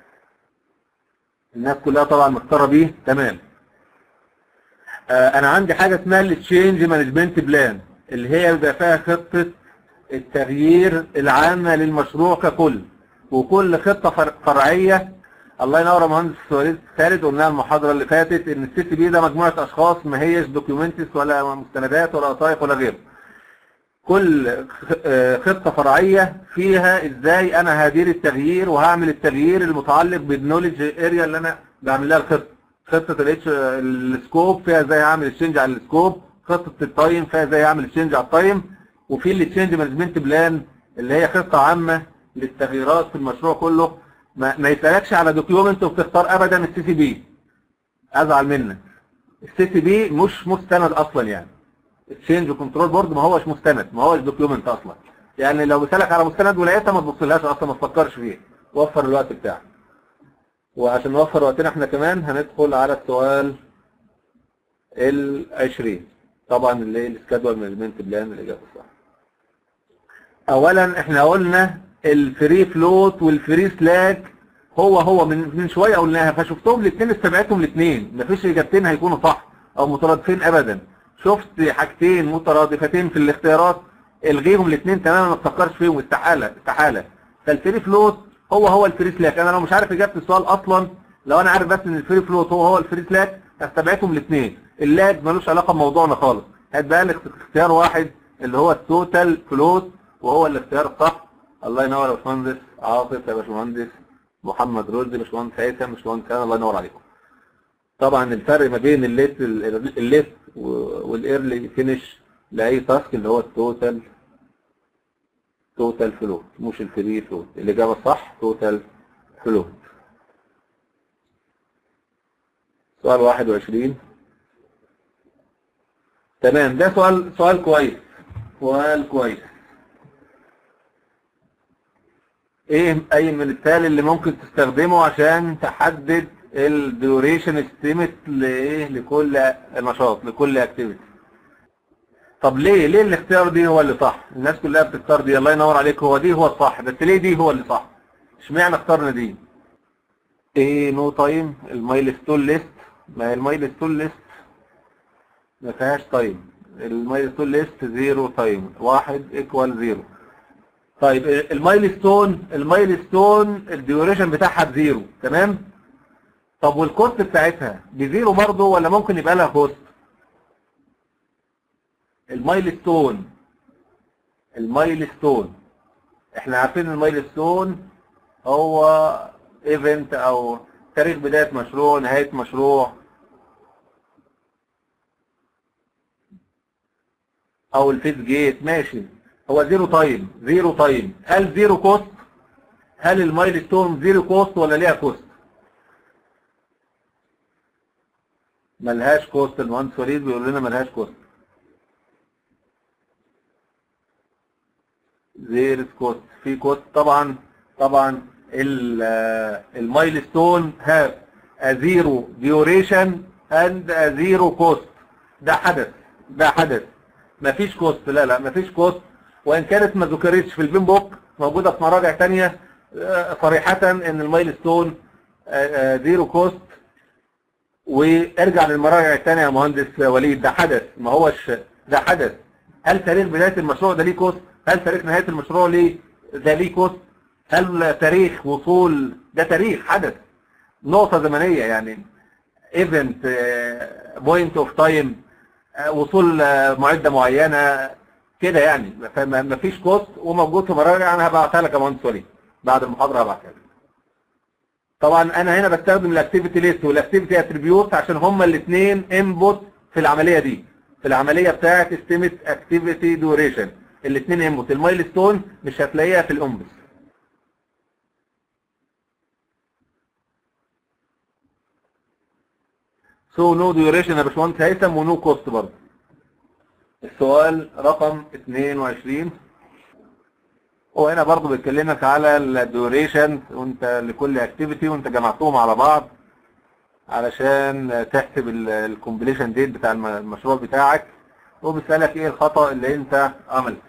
الناس كلها طبعا مختاره بيه تمام آه، انا عندي حاجه اسمها التشينج مانجمنت بلان اللي هي بيبقى فيها خطه التغيير العامه للمشروع ككل وكل خطه فر- فرعيه الله ينور يا مهندس وليد خالد قلناها المحاضره اللي فاتت ان السي بي ده مجموعه اشخاص ما هيش دوكيومنتس ولا مستندات ولا وثائق ولا غيره كل خ- آه، خطه فرعيه فيها ازاي انا هدير التغيير وهعمل التغيير المتعلق بالنولج اريا اللي انا بعمل لها الخطه خطه الاتش السكوب فيها ازاي هعمل الشنج على السكوب خطه التايم فيها ازاي اعمل الشنج على التايم وفي التشينج مانجمنت بلان اللي هي خطه عامه للتغييرات في المشروع كله ما, ما يسالكش على دوكيومنت وبتختار ابدا السي سي بي ازعل منك السي سي بي مش مستند اصلا يعني التشينج كنترول بورد ما هوش مستند ما هوش دوكيومنت اصلا يعني لو بيسالك على مستند ولقيتها ما تبصلهاش اصلا ما تفكرش فيه وفر الوقت بتاعك وعشان نوفر وقتنا احنا كمان هندخل على السؤال ال 20 طبعا اللي هي السكادول مانجمنت بلان الاجابه الصح اولا احنا قلنا الفري فلوت والفري سلاك هو هو من من شويه قلناها فشفتهم الاثنين استبعدتهم الاثنين مفيش اجابتين هيكونوا صح او مترادفين ابدا شفت حاجتين مترادفتين في الاختيارات الغيهم الاثنين تماما ما تفكرش فيهم استحاله استحاله فالفري فلوت هو هو الفري سلاك انا لو مش عارف اجابه السؤال اصلا لو انا عارف بس ان الفري فلوت هو هو الفري سلاك هستبعدهم الاثنين اللاج ملوش علاقه بموضوعنا خالص هتبقى لك اختيار واحد اللي هو التوتال فلوت وهو الاختيار الصح الله ينور يا باشمهندس عاطف يا باشمهندس محمد رشدي باشمهندس هيثم باشمهندس انا الله ينور عليكم طبعا الفرق ما بين الليت الليت والايرلي فينش لاي تاسك اللي هو التوتال توتال فلوت مش الفري فلوت الاجابه الصح توتال فلوت سؤال 21 تمام ده سؤال سؤال كويس سؤال كويس ايه اي من التالي اللي ممكن تستخدمه عشان تحدد الديوريشن استيميت لايه لكل نشاط لكل اكتيفيتي طب ليه ليه الاختيار دي هو اللي صح الناس كلها بتختار دي الله ينور عليك هو دي هو الصح بس ليه دي هو اللي صح اشمعنى اخترنا دي ايه نو تايم المايلستون ليست ما هي المايلستون ليست ما فيهاش تايم المايلستون ليست زيرو تايم واحد ايكوال زيرو طيب المايلستون المايلستون الديوريشن بتاعها بزيرو تمام طب والكوست بتاعتها بزيرو برضه ولا ممكن يبقى لها كوست المايلستون المايلستون احنا عارفين المايلستون هو ايفنت او تاريخ بداية مشروع نهاية مشروع او الفيس جيت ماشي هو زيرو تايم زيرو تايم هل زيرو كوست هل المايلستون زيرو كوست ولا ليها كوست ملهاش كوست المهندس وليد بيقول لنا ملهاش كوست زيرو كوست في كوست طبعا طبعا المايلستون هاف a zero duration and a zero cost ده حدث ده حدث مفيش كوست لا لا مفيش كوست وان كانت ما ذكرتش في البين بوك موجوده في مراجع ثانيه صريحه ان المايلستون زيرو كوست وارجع للمراجع الثانيه يا مهندس وليد ده حدث ما هوش ده حدث هل تاريخ بدايه المشروع ده ليه كوست هل تاريخ نهايه المشروع ليه ده ليه كوست هل تاريخ وصول ده تاريخ حدث نقطه زمنيه يعني ايفنت بوينت اوف تايم وصول آه، معده معينه كده يعني فما فيش كوست وموجود في مراجع انا هبعتها لك يا مهندس وليد بعد المحاضره هبعتها لك طبعا انا هنا بستخدم الاكتيفيتي ليست والاكتيفيتي اتريبيوت عشان هما الاثنين انبوت في العمليه دي في العمليه بتاعه استيميت اكتيفيتي دوريشن الاثنين انبوت المايل ستون مش هتلاقيها في الانبوت سو نو ديوريشن يا باشمهندس هيثم ونو كوست برضه السؤال رقم 22 وهنا برضه بيكلمك على الديوريشن وانت لكل اكتيفيتي وانت جمعتهم على بعض علشان تحسب الكومبليشن ديت بتاع الم- المشروع بتاعك وبيسألك ايه الخطأ اللي انت عملته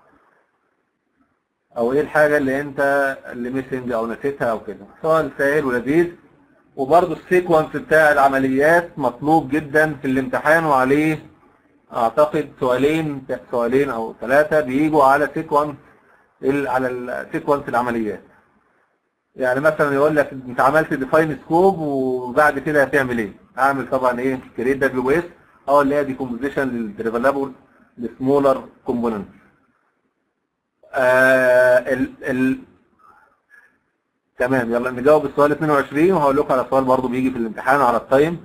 او ايه الحاجة اللي انت اللي ميسنج او نسيتها او كده سؤال سهل ولذيذ وبرضه السيكونس بتاع العمليات مطلوب جدا في الامتحان وعليه اعتقد سؤالين سؤالين او ثلاثة بيجوا على سيكونس ال- على السيكونس العمليات يعني مثلا يقول لك انت عملت ديفاين سكوب وبعد كده هتعمل ايه؟ هعمل طبعا ايه؟ كريت دبليو اس او اللي هي ديكومبوزيشن للديفلوبر لسمولر كومبوننت. آه ال ال تمام يلا نجاوب السؤال 22 وهقول لكم على سؤال برضه بيجي في الامتحان على التايم.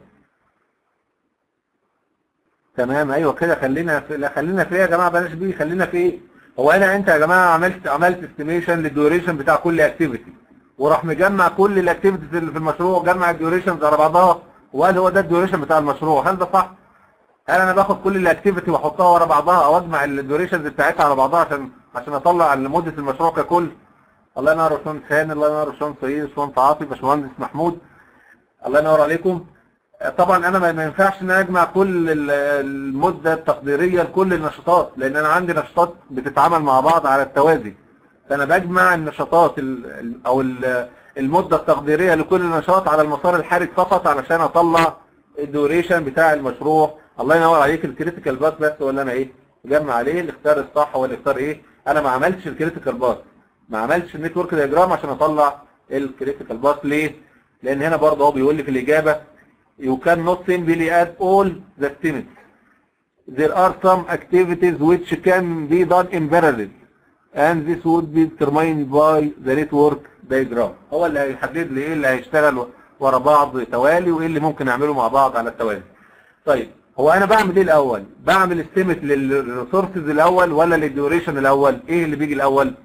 تمام ايوه كده خلينا في لا خلينا في ايه يا جماعه بلاش بيه خلينا في ايه؟ هو انا انت يا جماعه عملت عملت استيميشن للديوريشن بتاع كل اكتيفيتي وراح مجمع كل الاكتيفيتيز اللي في المشروع جمع الديوريشنز على بعضها وقال هو ده الديوريشن بتاع المشروع هل ده صح؟ هل انا باخد كل الاكتيفيتي واحطها ورا بعضها او اجمع الديوريشنز بتاعتها على بعضها عشان عشان اطلع مده المشروع ككل؟ الله ينور يا باشمهندس هاني الله ينور يا باشمهندس سعيد باشمهندس عاطف باشمهندس محمود الله ينور عليكم طبعا انا ما ما ينفعش ان أنا اجمع كل ال- المده التقديريه لكل النشاطات لان انا عندي نشاطات بتتعامل مع بعض على التوازي فانا بجمع النشاطات ال- ال- او ال- المده التقديريه لكل نشاط على المسار الحرج فقط علشان اطلع الدوريشن بتاع المشروع الله ينور عليك الكريتيكال باث بس ولا انا ايه جمع عليه الاختيار الصح هو اللي اختار ايه انا ما عملتش الكريتيكال باث ما عملتش النتورك دياجرام عشان اطلع الكريتيكال باث ليه لان هنا برضه هو بيقول لي في الاجابه you cannot simply add all the estimates. There are some activities which can be done in parallel and this would be determined by the network diagram. هو اللي هيحدد لي ايه اللي هيشتغل ورا بعض توالي وايه اللي ممكن نعمله مع بعض على التوالي. طيب هو انا بعمل ايه الاول؟ بعمل استيمت للريسورسز الاول ولا للديوريشن الاول؟ ايه اللي بيجي الاول؟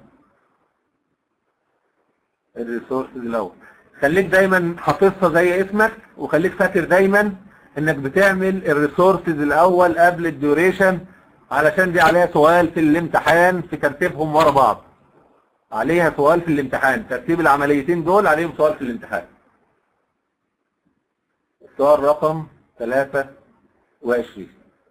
الريسورسز الاول. خليك دايما حافظها زي اسمك وخليك فاكر دايما انك بتعمل الريسورسز الاول قبل الديوريشن علشان دي عليها سؤال في الامتحان في ترتيبهم ورا بعض عليها سؤال في الامتحان ترتيب العمليتين دول عليهم سؤال في الامتحان السؤال رقم 23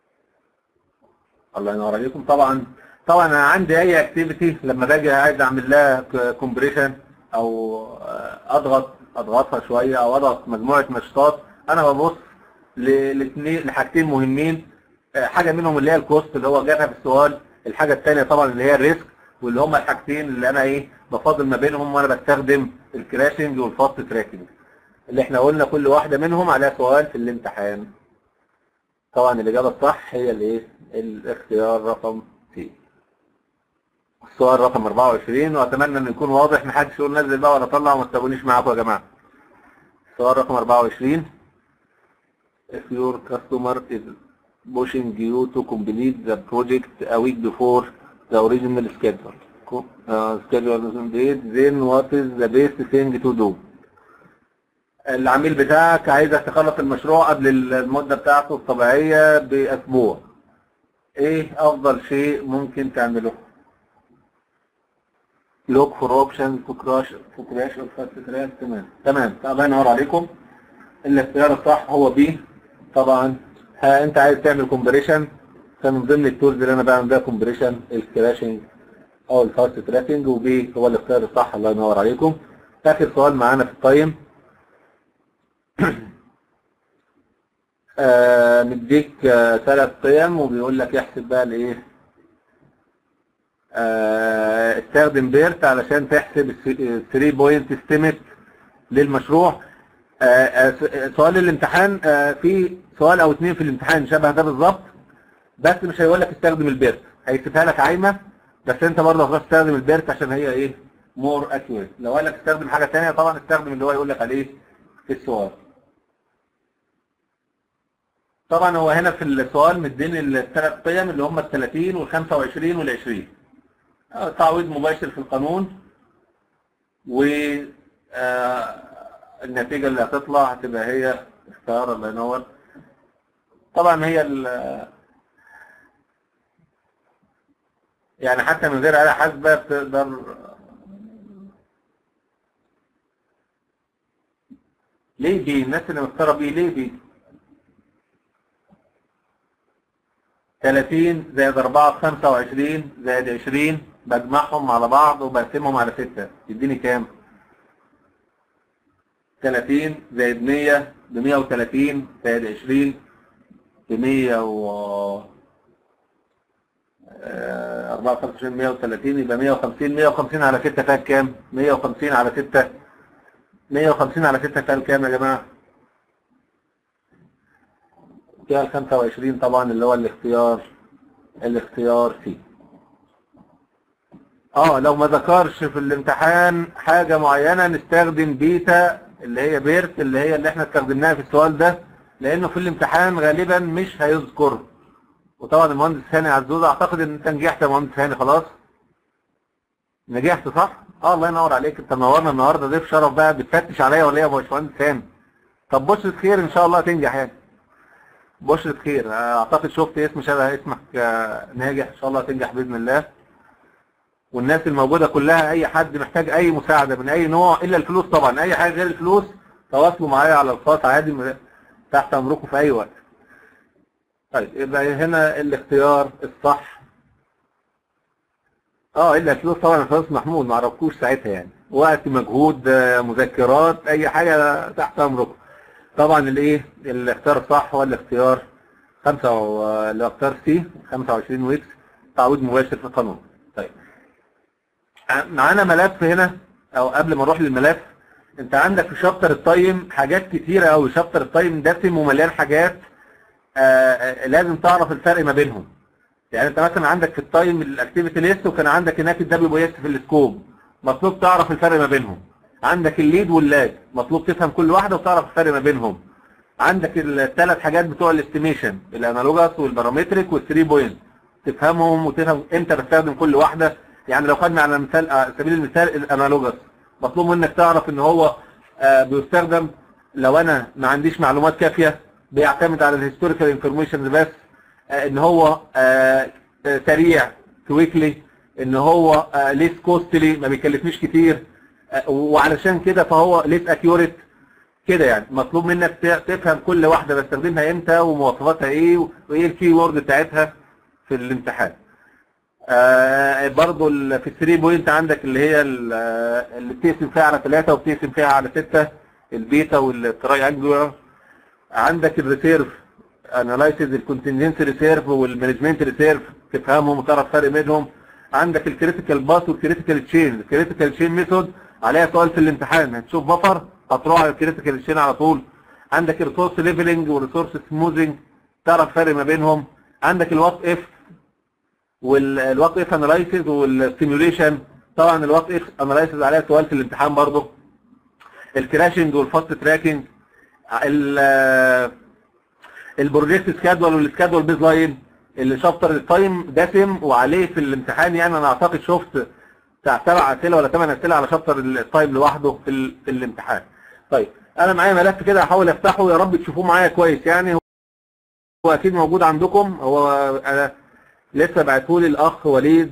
الله ينور عليكم طبعا طبعا انا عندي اي اكتيفيتي لما باجي عايز اعمل لها كومبريشن او آه، اضغط اضغطها شويه او اضغط مجموعه نشاطات انا ببص لاثنين لحاجتين مهمين آه، حاجه منهم اللي هي الكوست اللي هو جابها في السؤال الحاجه الثانيه طبعا اللي هي الريسك واللي هم الحاجتين اللي انا ايه بفاضل ما بينهم وانا بستخدم الكراشنج والفاست تراكنج اللي احنا قلنا كل واحده منهم عليها سؤال في الامتحان طبعا الاجابه الصح هي الايه الاختيار رقم سي السؤال رقم 24 واتمنى انه يكون واضح محدش يقول نزل بقى ولا طلع وما تسابونيش معاكم يا جماعه. السؤال رقم 24 If your customer is pushing you to complete the project a week before the original schedule, co- uh, schedule date, then what is the best thing to do? العميل بتاعك عايزك تخلص المشروع قبل المدة بتاعته الطبيعية بأسبوع. ايه افضل شيء ممكن تعمله؟ لوك فور اوبشن تو كراش تو كراش او فاست كراش تمام تمام الله ينور عليكم الاختيار الصح هو بي طبعا ها انت عايز تعمل كومبريشن فمن ضمن التولز اللي انا بعمل بيها كومبريشن الكراشنج او الفاست تراكنج وبي هو الاختيار الصح الله ينور عليكم اخر سؤال معانا في التايم آه مديك آه ثلاث قيم وبيقول لك احسب بقى الايه آه، استخدم بيرت علشان تحسب 3 بوينت استيميت للمشروع آه، آه، سؤال الامتحان آه، في سؤال او اتنين في الامتحان شبه ده بالظبط بس مش هيقول لك استخدم البيرت هيسيبها لك عايمه بس انت برضه هتروح تستخدم البيرت عشان هي ايه مور اكيوريت لو قال لك استخدم حاجه ثانيه طبعا استخدم اللي هو يقول لك عليه في السؤال طبعا هو هنا في السؤال مدين الثلاث قيم اللي هم ال 30 وال 25 وال 20 آه، تعويض مباشر في القانون و آه، النتيجة اللي هتطلع هتبقى هي اختيار الله ينور طبعا هي ال يعني حتى من غير آلة حاسبة بتقدر ليه بي الناس اللي مختارة بيه ليه بي 30 زائد 4 ب 25 زائد 20 بجمعهم على بعض وبقسمهم على 6 يديني كام؟ 30 زائد 100 ب 130 زائد 20 ب 100 و آه، 24 130 يبقى 150 150 على 6 فيها كام؟ 150 على 6 150 على 6 فيها كام يا جماعة؟ فيها ال 25 طبعا اللي هو الاختيار الاختيار سي اه لو ما ذكرش في الامتحان حاجة معينة نستخدم بيتا اللي هي بيرت اللي هي اللي احنا استخدمناها في السؤال ده لانه في الامتحان غالبا مش هيذكر وطبعا المهندس هاني عزوز اعتقد ان انت نجحت يا مهندس هاني خلاص نجحت صح؟ اه الله ينور عليك انت منورنا النهارده ضيف شرف بقى بتفتش عليا ولا ايه يا باشمهندس هاني طب بشرة خير ان شاء الله تنجح يعني بشرة خير اعتقد شفت اسم شبه اسمك آه، ناجح ان شاء الله تنجح باذن الله والناس الموجودة كلها اي حد محتاج اي مساعدة من اي نوع الا الفلوس طبعا اي حاجة غير الفلوس تواصلوا معايا على الخاص عادي م- تحت امركم في اي وقت طيب يبقى هنا الاختيار الصح اه الا الفلوس طبعا الفلوس محمود ما عرفكوش ساعتها يعني وقت مجهود آه، مذكرات اي حاجة تحت امركم طبعا الايه الاختيار الصح هو الاختيار خمسة و- الاختيار سي 25 ويكس تعويض مباشر في القانون طيب معانا ملف هنا او قبل ما نروح للملف انت عندك في شابتر التايم حاجات كتيرة قوي شابتر التايم دسم ومليان حاجات آه، آه، لازم تعرف الفرق ما بينهم يعني انت مثلا عندك في التايم الاكتيفيتي ليست وكان عندك هناك الدبليو بي اس في السكوب مطلوب تعرف الفرق ما بينهم عندك الليد واللاج مطلوب تفهم كل واحده وتعرف الفرق ما بينهم عندك الثلاث حاجات بتوع الاستيميشن الانالوجاس والبارامتريك والثري بوينت تفهمهم وتفهم امتى بستخدم كل واحده يعني لو خدنا على مثال على سبيل المثال الانالوجاس مطلوب منك تعرف ان هو آه، بيستخدم لو انا ما عنديش معلومات كافيه بيعتمد على الهيستوريكال انفورميشن بس آه، ان هو آه، آه، سريع كويكلي ان هو ليس كوستلي ما بيكلفنيش كتير آه، وعلشان كده فهو ليس اكيوريت كده يعني مطلوب منك ت- تفهم كل واحده بستخدمها امتى ومواصفاتها ايه وايه الكي وورد بتاعتها في الامتحان آه برضو ال- في الثري بوينت عندك اللي هي ال- آه، اللي بتقسم فيها على ثلاثة وبتقسم فيها على ستة البيتا والتراي انجولار عندك الريسيرف انالايسيز الكونتنجنسي ريسيرف والمانجمنت ريسيرف تفهمهم وتعرف الفرق بينهم عندك الكريتيكال باس والكريتيكال تشين الكريتيكال تشين ميثود عليها سؤال في الامتحان هتشوف بفر هتروح على الكريتيكال تشين على طول عندك الريسورس ليفلنج والريسورس سموزنج تعرف الفرق ما بينهم عندك الوات اف والوات اف انالايسيز والسيميوليشن طبعا الوات اف انالايسيز عليها سؤال في الامتحان برضه الكراشنج والفاست تراكنج ال البروجكت سكادول والسكادول بيز لاين اللي شابتر التايم دسم وعليه في الامتحان يعني انا اعتقد شفت بتاع سبع اسئله ولا ثمان اسئله على شابتر التايم لوحده في, ال... في الامتحان. طيب انا معايا ملف كده هحاول افتحه يا رب تشوفوه معايا كويس يعني هو هو اكيد موجود عندكم هو انا لسه بعته لي الاخ وليد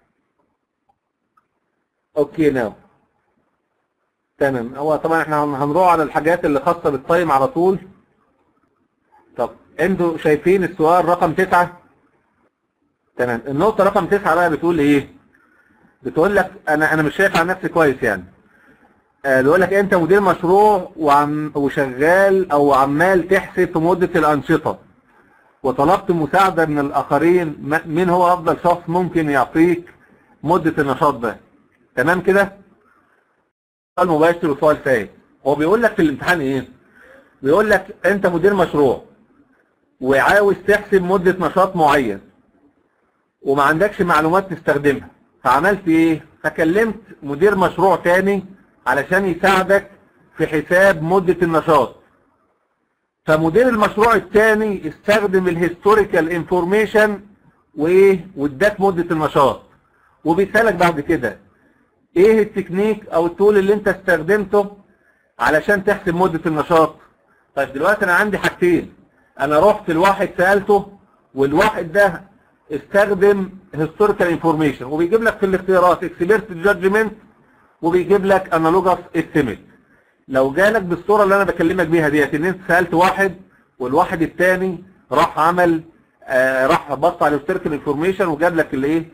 اوكي ناو تمام هو طبعا احنا هن- هنروح على الحاجات اللي خاصه بالتايم على طول طب انتوا شايفين السؤال رقم تسعة تمام النقطة رقم تسعة بقى بتقول ايه بتقول لك انا انا مش شايف على نفسي كويس يعني آه، بيقول لك انت مدير مشروع وعم وشغال او عمال تحسب في مدة الانشطة وطلبت مساعدة من الاخرين م- مين هو افضل شخص ممكن يعطيك مدة النشاط ده تمام كده سؤال مباشر وسؤال فاهم هو بيقول لك في الامتحان ايه بيقول لك انت مدير مشروع وعاوز تحسب مدة نشاط معين وما عندكش معلومات تستخدمها فعملت ايه فكلمت مدير مشروع تاني علشان يساعدك في حساب مدة النشاط فمدير المشروع الثاني استخدم الهيستوريكال انفورميشن وايه واداك مدة النشاط وبيسألك بعد كده ايه التكنيك او التول اللي انت استخدمته علشان تحسب مدة النشاط طيب دلوقتي انا عندي حاجتين انا رحت لواحد سألته والواحد ده استخدم هيستوريكال انفورميشن وبيجيب لك في الاختيارات اكسبيرت جادجمنت وبيجيب لك انالوجس استيميت لو جالك بالصوره اللي انا بكلمك بيها ديت ان انت سالت واحد والواحد الثاني راح عمل آه راح بص على الهيستوريكال انفورميشن وجاب لك الايه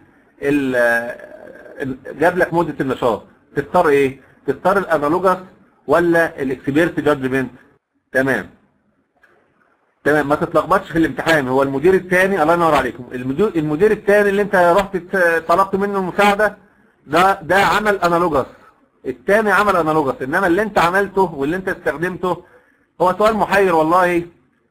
جاب لك مده النشاط تختار ايه تختار الانالوجس ولا الاكسبيرت جادجمنت تمام تمام ما تتلخبطش في الامتحان هو المدير الثاني الله ينور عليكم المدير المدير الثاني اللي انت رحت طلبت منه المساعده ده ده عمل انالوجس الثاني عمل انالوجس انما اللي انت عملته واللي انت استخدمته هو سؤال محير والله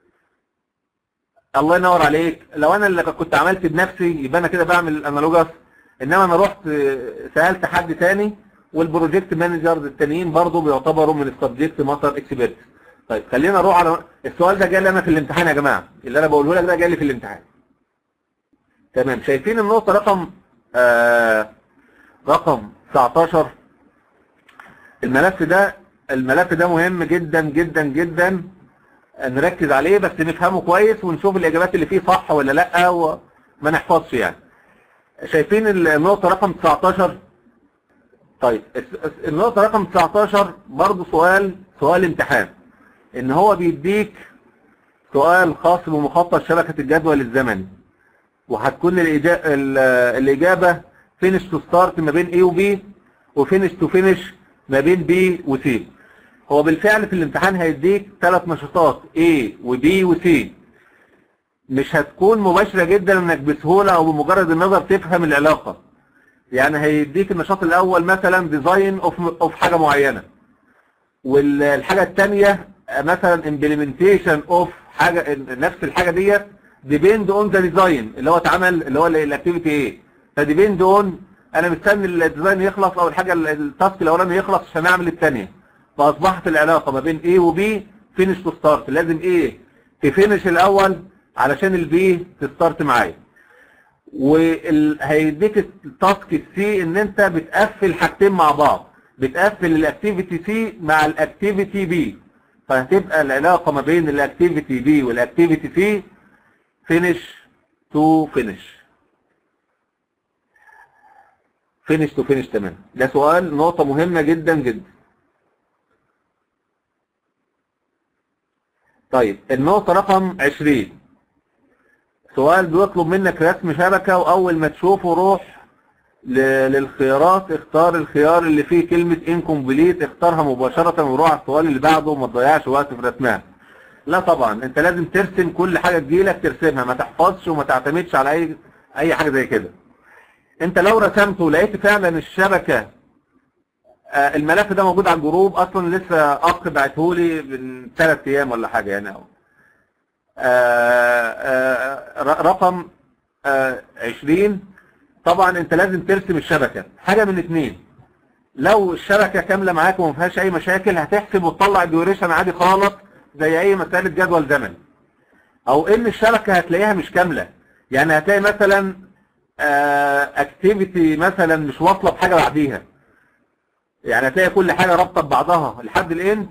الله ينور عليك لو انا اللي كنت عملت بنفسي يبقى انا كده بعمل الانالوجس انما انا رحت سالت حد ثاني والبروجكت مانجرز التانيين برضه بيعتبروا من السبجكت ماستر اكسبيرت طيب خلينا نروح على السؤال ده جالي انا في الامتحان يا جماعه اللي انا بقوله لك ده جالي في الامتحان تمام شايفين النقطه رقم آه رقم 19 الملف ده الملف ده مهم جدا جدا جدا نركز عليه بس نفهمه كويس ونشوف الاجابات اللي فيه صح ولا لا وما نحفظش يعني شايفين النقطه رقم 19 طيب النقطه رقم 19 برضه سؤال سؤال امتحان ان هو بيديك سؤال خاص بمخطط شبكة الجدول الزمني وهتكون الإجابة فينش تو ستارت ما بين A و B وفينش تو فينش ما بين B و C هو بالفعل في الامتحان هيديك ثلاث نشاطات A و B و C مش هتكون مباشرة جدا انك بسهولة او بمجرد النظر تفهم العلاقة يعني هيديك النشاط الاول مثلا ديزاين اوف اوف حاجة معينة والحاجة الثانية مثلا implementation of حاجة نفس الحاجة ديت depend on the design اللي هو اتعمل اللي هو الاكتيفيتي ايه فديبند اون انا مستني الديزاين يخلص او الحاجة التاسك الاولاني يخلص عشان اعمل الثانية فاصبحت العلاقة ما بين A و B finish to start لازم A تفينش الاول علشان البي تستارت معايا وهيديك التاسك السي ان انت بتقفل حاجتين مع بعض بتقفل الاكتيفيتي سي مع الاكتيفيتي بي فهتبقى العلاقة ما بين الاكتيفيتي بي والاكتيفيتي سي فينش تو فينش فينش تو فينش تمام ده سؤال نقطة مهمة جدا جدا طيب النقطة رقم 20 سؤال بيطلب منك رسم شبكة وأول ما تشوفه روح للخيارات اختار الخيار اللي فيه كلمة incomplete اختارها مباشرة وروح على السؤال اللي بعده وما تضيعش وقت في رسمها لا طبعا انت لازم ترسم كل حاجة تجيلك ترسمها ما تحفظش وما تعتمدش على اي اي حاجة زي كده انت لو رسمت ولقيت فعلا الشبكة آه الملف ده موجود على الجروب اصلا لسه اخ بعتهولي من ثلاث ايام ولا حاجة يعني اهو آه آه رقم 20 طبعا انت لازم ترسم الشبكة حاجة من اتنين لو الشبكة كاملة معاك وما فيهاش اي مشاكل هتحسب وتطلع الديوريشن عادي خالص زي اي مسألة جدول زمني او ان الشبكة هتلاقيها مش كاملة يعني هتلاقي مثلا اكتيفيتي مثلا مش واصلة بحاجة بعديها يعني هتلاقي كل حاجة رابطة ببعضها لحد الاند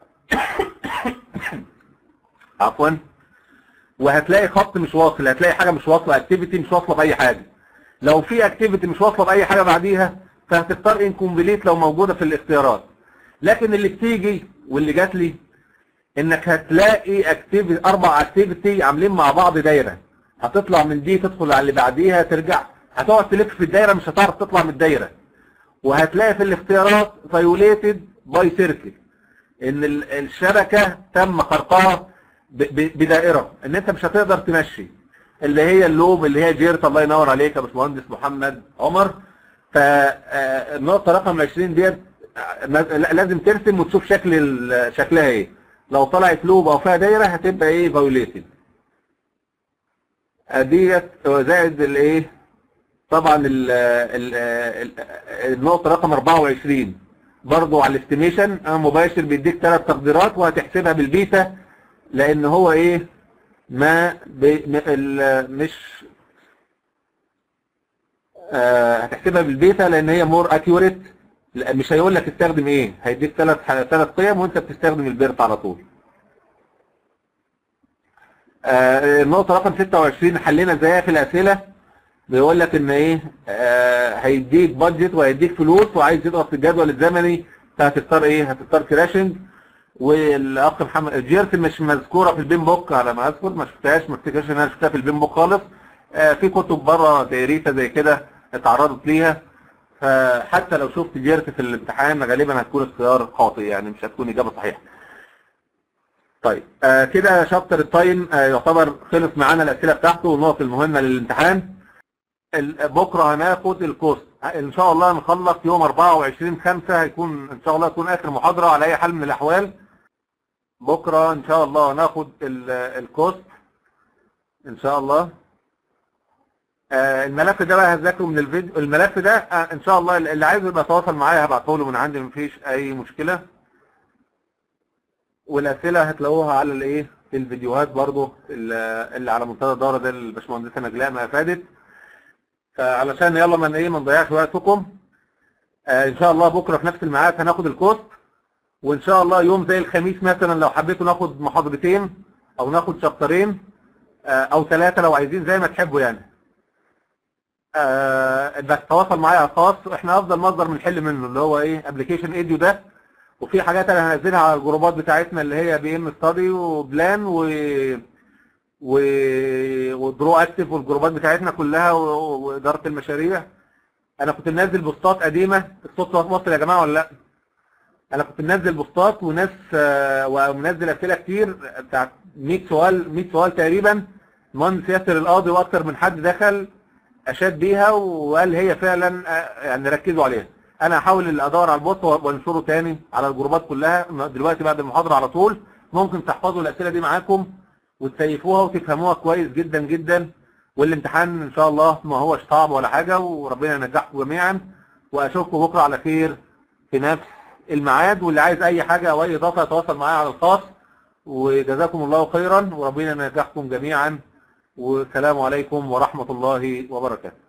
عفوا وهتلاقي خط مش واصل هتلاقي حاجة مش واصلة اكتيفيتي مش واصلة بأي حاجة لو في اكتيفيتي مش واصلة بأي حاجة بعديها فهتختار انكمبليت لو موجودة في الاختيارات لكن اللي بتيجي واللي جات لي انك هتلاقي اكتيفيتي اربع اكتيفيتي عاملين مع بعض دايرة هتطلع من دي تدخل على اللي بعديها ترجع هتقعد تلف في الدايرة مش هتعرف تطلع من الدايرة وهتلاقي في الاختيارات فايوليتد باي سيركل ان الشبكة تم خرقها بدائرة ان انت مش هتقدر تمشي اللي هي اللوب اللي هي جيرت الله ينور عليك يا باشمهندس محمد عمر فالنقطة رقم 20 ديت آه، لا- لازم ترسم وتشوف شكل ال- شكلها ايه لو طلعت لوب او فيها دايرة هتبقى ايه فايوليتد ديت زائد الايه طبعا ال ال ال النقطة رقم 24 برضو على الاستيميشن انا مباشر بيديك ثلاث تقديرات وهتحسبها بالبيتا لان هو ايه ما بي م- ال- مش آه هتحسبها بالبيتا لان هي مور اكيوريت مش هيقول لك استخدم ايه هيديك ثلاث ثلاث قيم وانت بتستخدم البيرت على طول آه النقطة رقم 26 حلينا ازاي في الاسئلة بيقول لك ان ايه آه هيديك بادجت وهيديك فلوس وعايز يضغط في الجدول الزمني فهتختار ايه هتختار كراشنج والاخ محمد جيرت مش مذكوره في البين بوك على ما اذكر ما شفتهاش ما افتكرش ان انا شفتها في البين بوك خالص آه في كتب بره دايريتا زي كده اتعرضت ليها فحتى لو شفت جيرت في الامتحان غالبا هتكون اختيار خاطئ يعني مش هتكون اجابه صحيحه طيب آه كده شابتر التايم آه يعتبر خلص معانا الاسئله بتاعته والنقط المهمه للامتحان ال- بكره هناخد الكوست ان شاء الله نخلص يوم 24 5 هيكون ان شاء الله تكون اخر محاضره على اي حال من الاحوال بكره ان شاء الله ناخد ال- الكوست ان شاء الله آه، الملف ده بقى هذاكره من الفيديو الملف ده آه، ان شاء الله اللي عايز يبقى يتواصل معايا هبعته له من عندي مفيش اي مشكله والاسئله هتلاقوها على الايه في الفيديوهات برضو اللي اللي على منتدى الدوره ده الباشمهندسه نجلاء ما افادت فعلشان يلا ما ايه ما نضيعش وقتكم آه ان شاء الله بكره في نفس الميعاد هناخد الكوست وان شاء الله يوم زي الخميس مثلا لو حبيتوا ناخد محاضرتين او ناخد شابترين آه او ثلاثه لو عايزين زي ما تحبوا يعني آه انك تتواصل معايا على الخاص احنا افضل مصدر بنحل منه اللي هو ايه ابلكيشن ايديو ده وفي حاجات انا هنزلها على الجروبات بتاعتنا اللي هي بي ام ستادي وبلان و و ودرو اكتف والجروبات بتاعتنا كلها و- واداره المشاريع انا كنت منزل بوستات قديمه الصوت واصل يا جماعه ولا لا انا كنت منزل بوستات وناس آه، ومنزل اسئله كتير بتاعت 100 سؤال 100 سؤال تقريبا مهندس ياسر القاضي واكتر من حد دخل اشاد بيها وقال هي فعلا آه، يعني ركزوا عليها انا هحاول ادور على البوست وانشره تاني على الجروبات كلها دلوقتي بعد المحاضره على طول ممكن تحفظوا الاسئله دي معاكم وتسيفوها وتفهموها كويس جدا جدا والامتحان ان شاء الله ما هوش صعب ولا حاجه وربنا ينجحكم جميعا واشوفكم بكره على خير في نفس الميعاد واللي عايز اي حاجه او اي اضافه يتواصل معايا على الخاص وجزاكم الله خيرا وربنا ينجحكم جميعا والسلام عليكم ورحمه الله وبركاته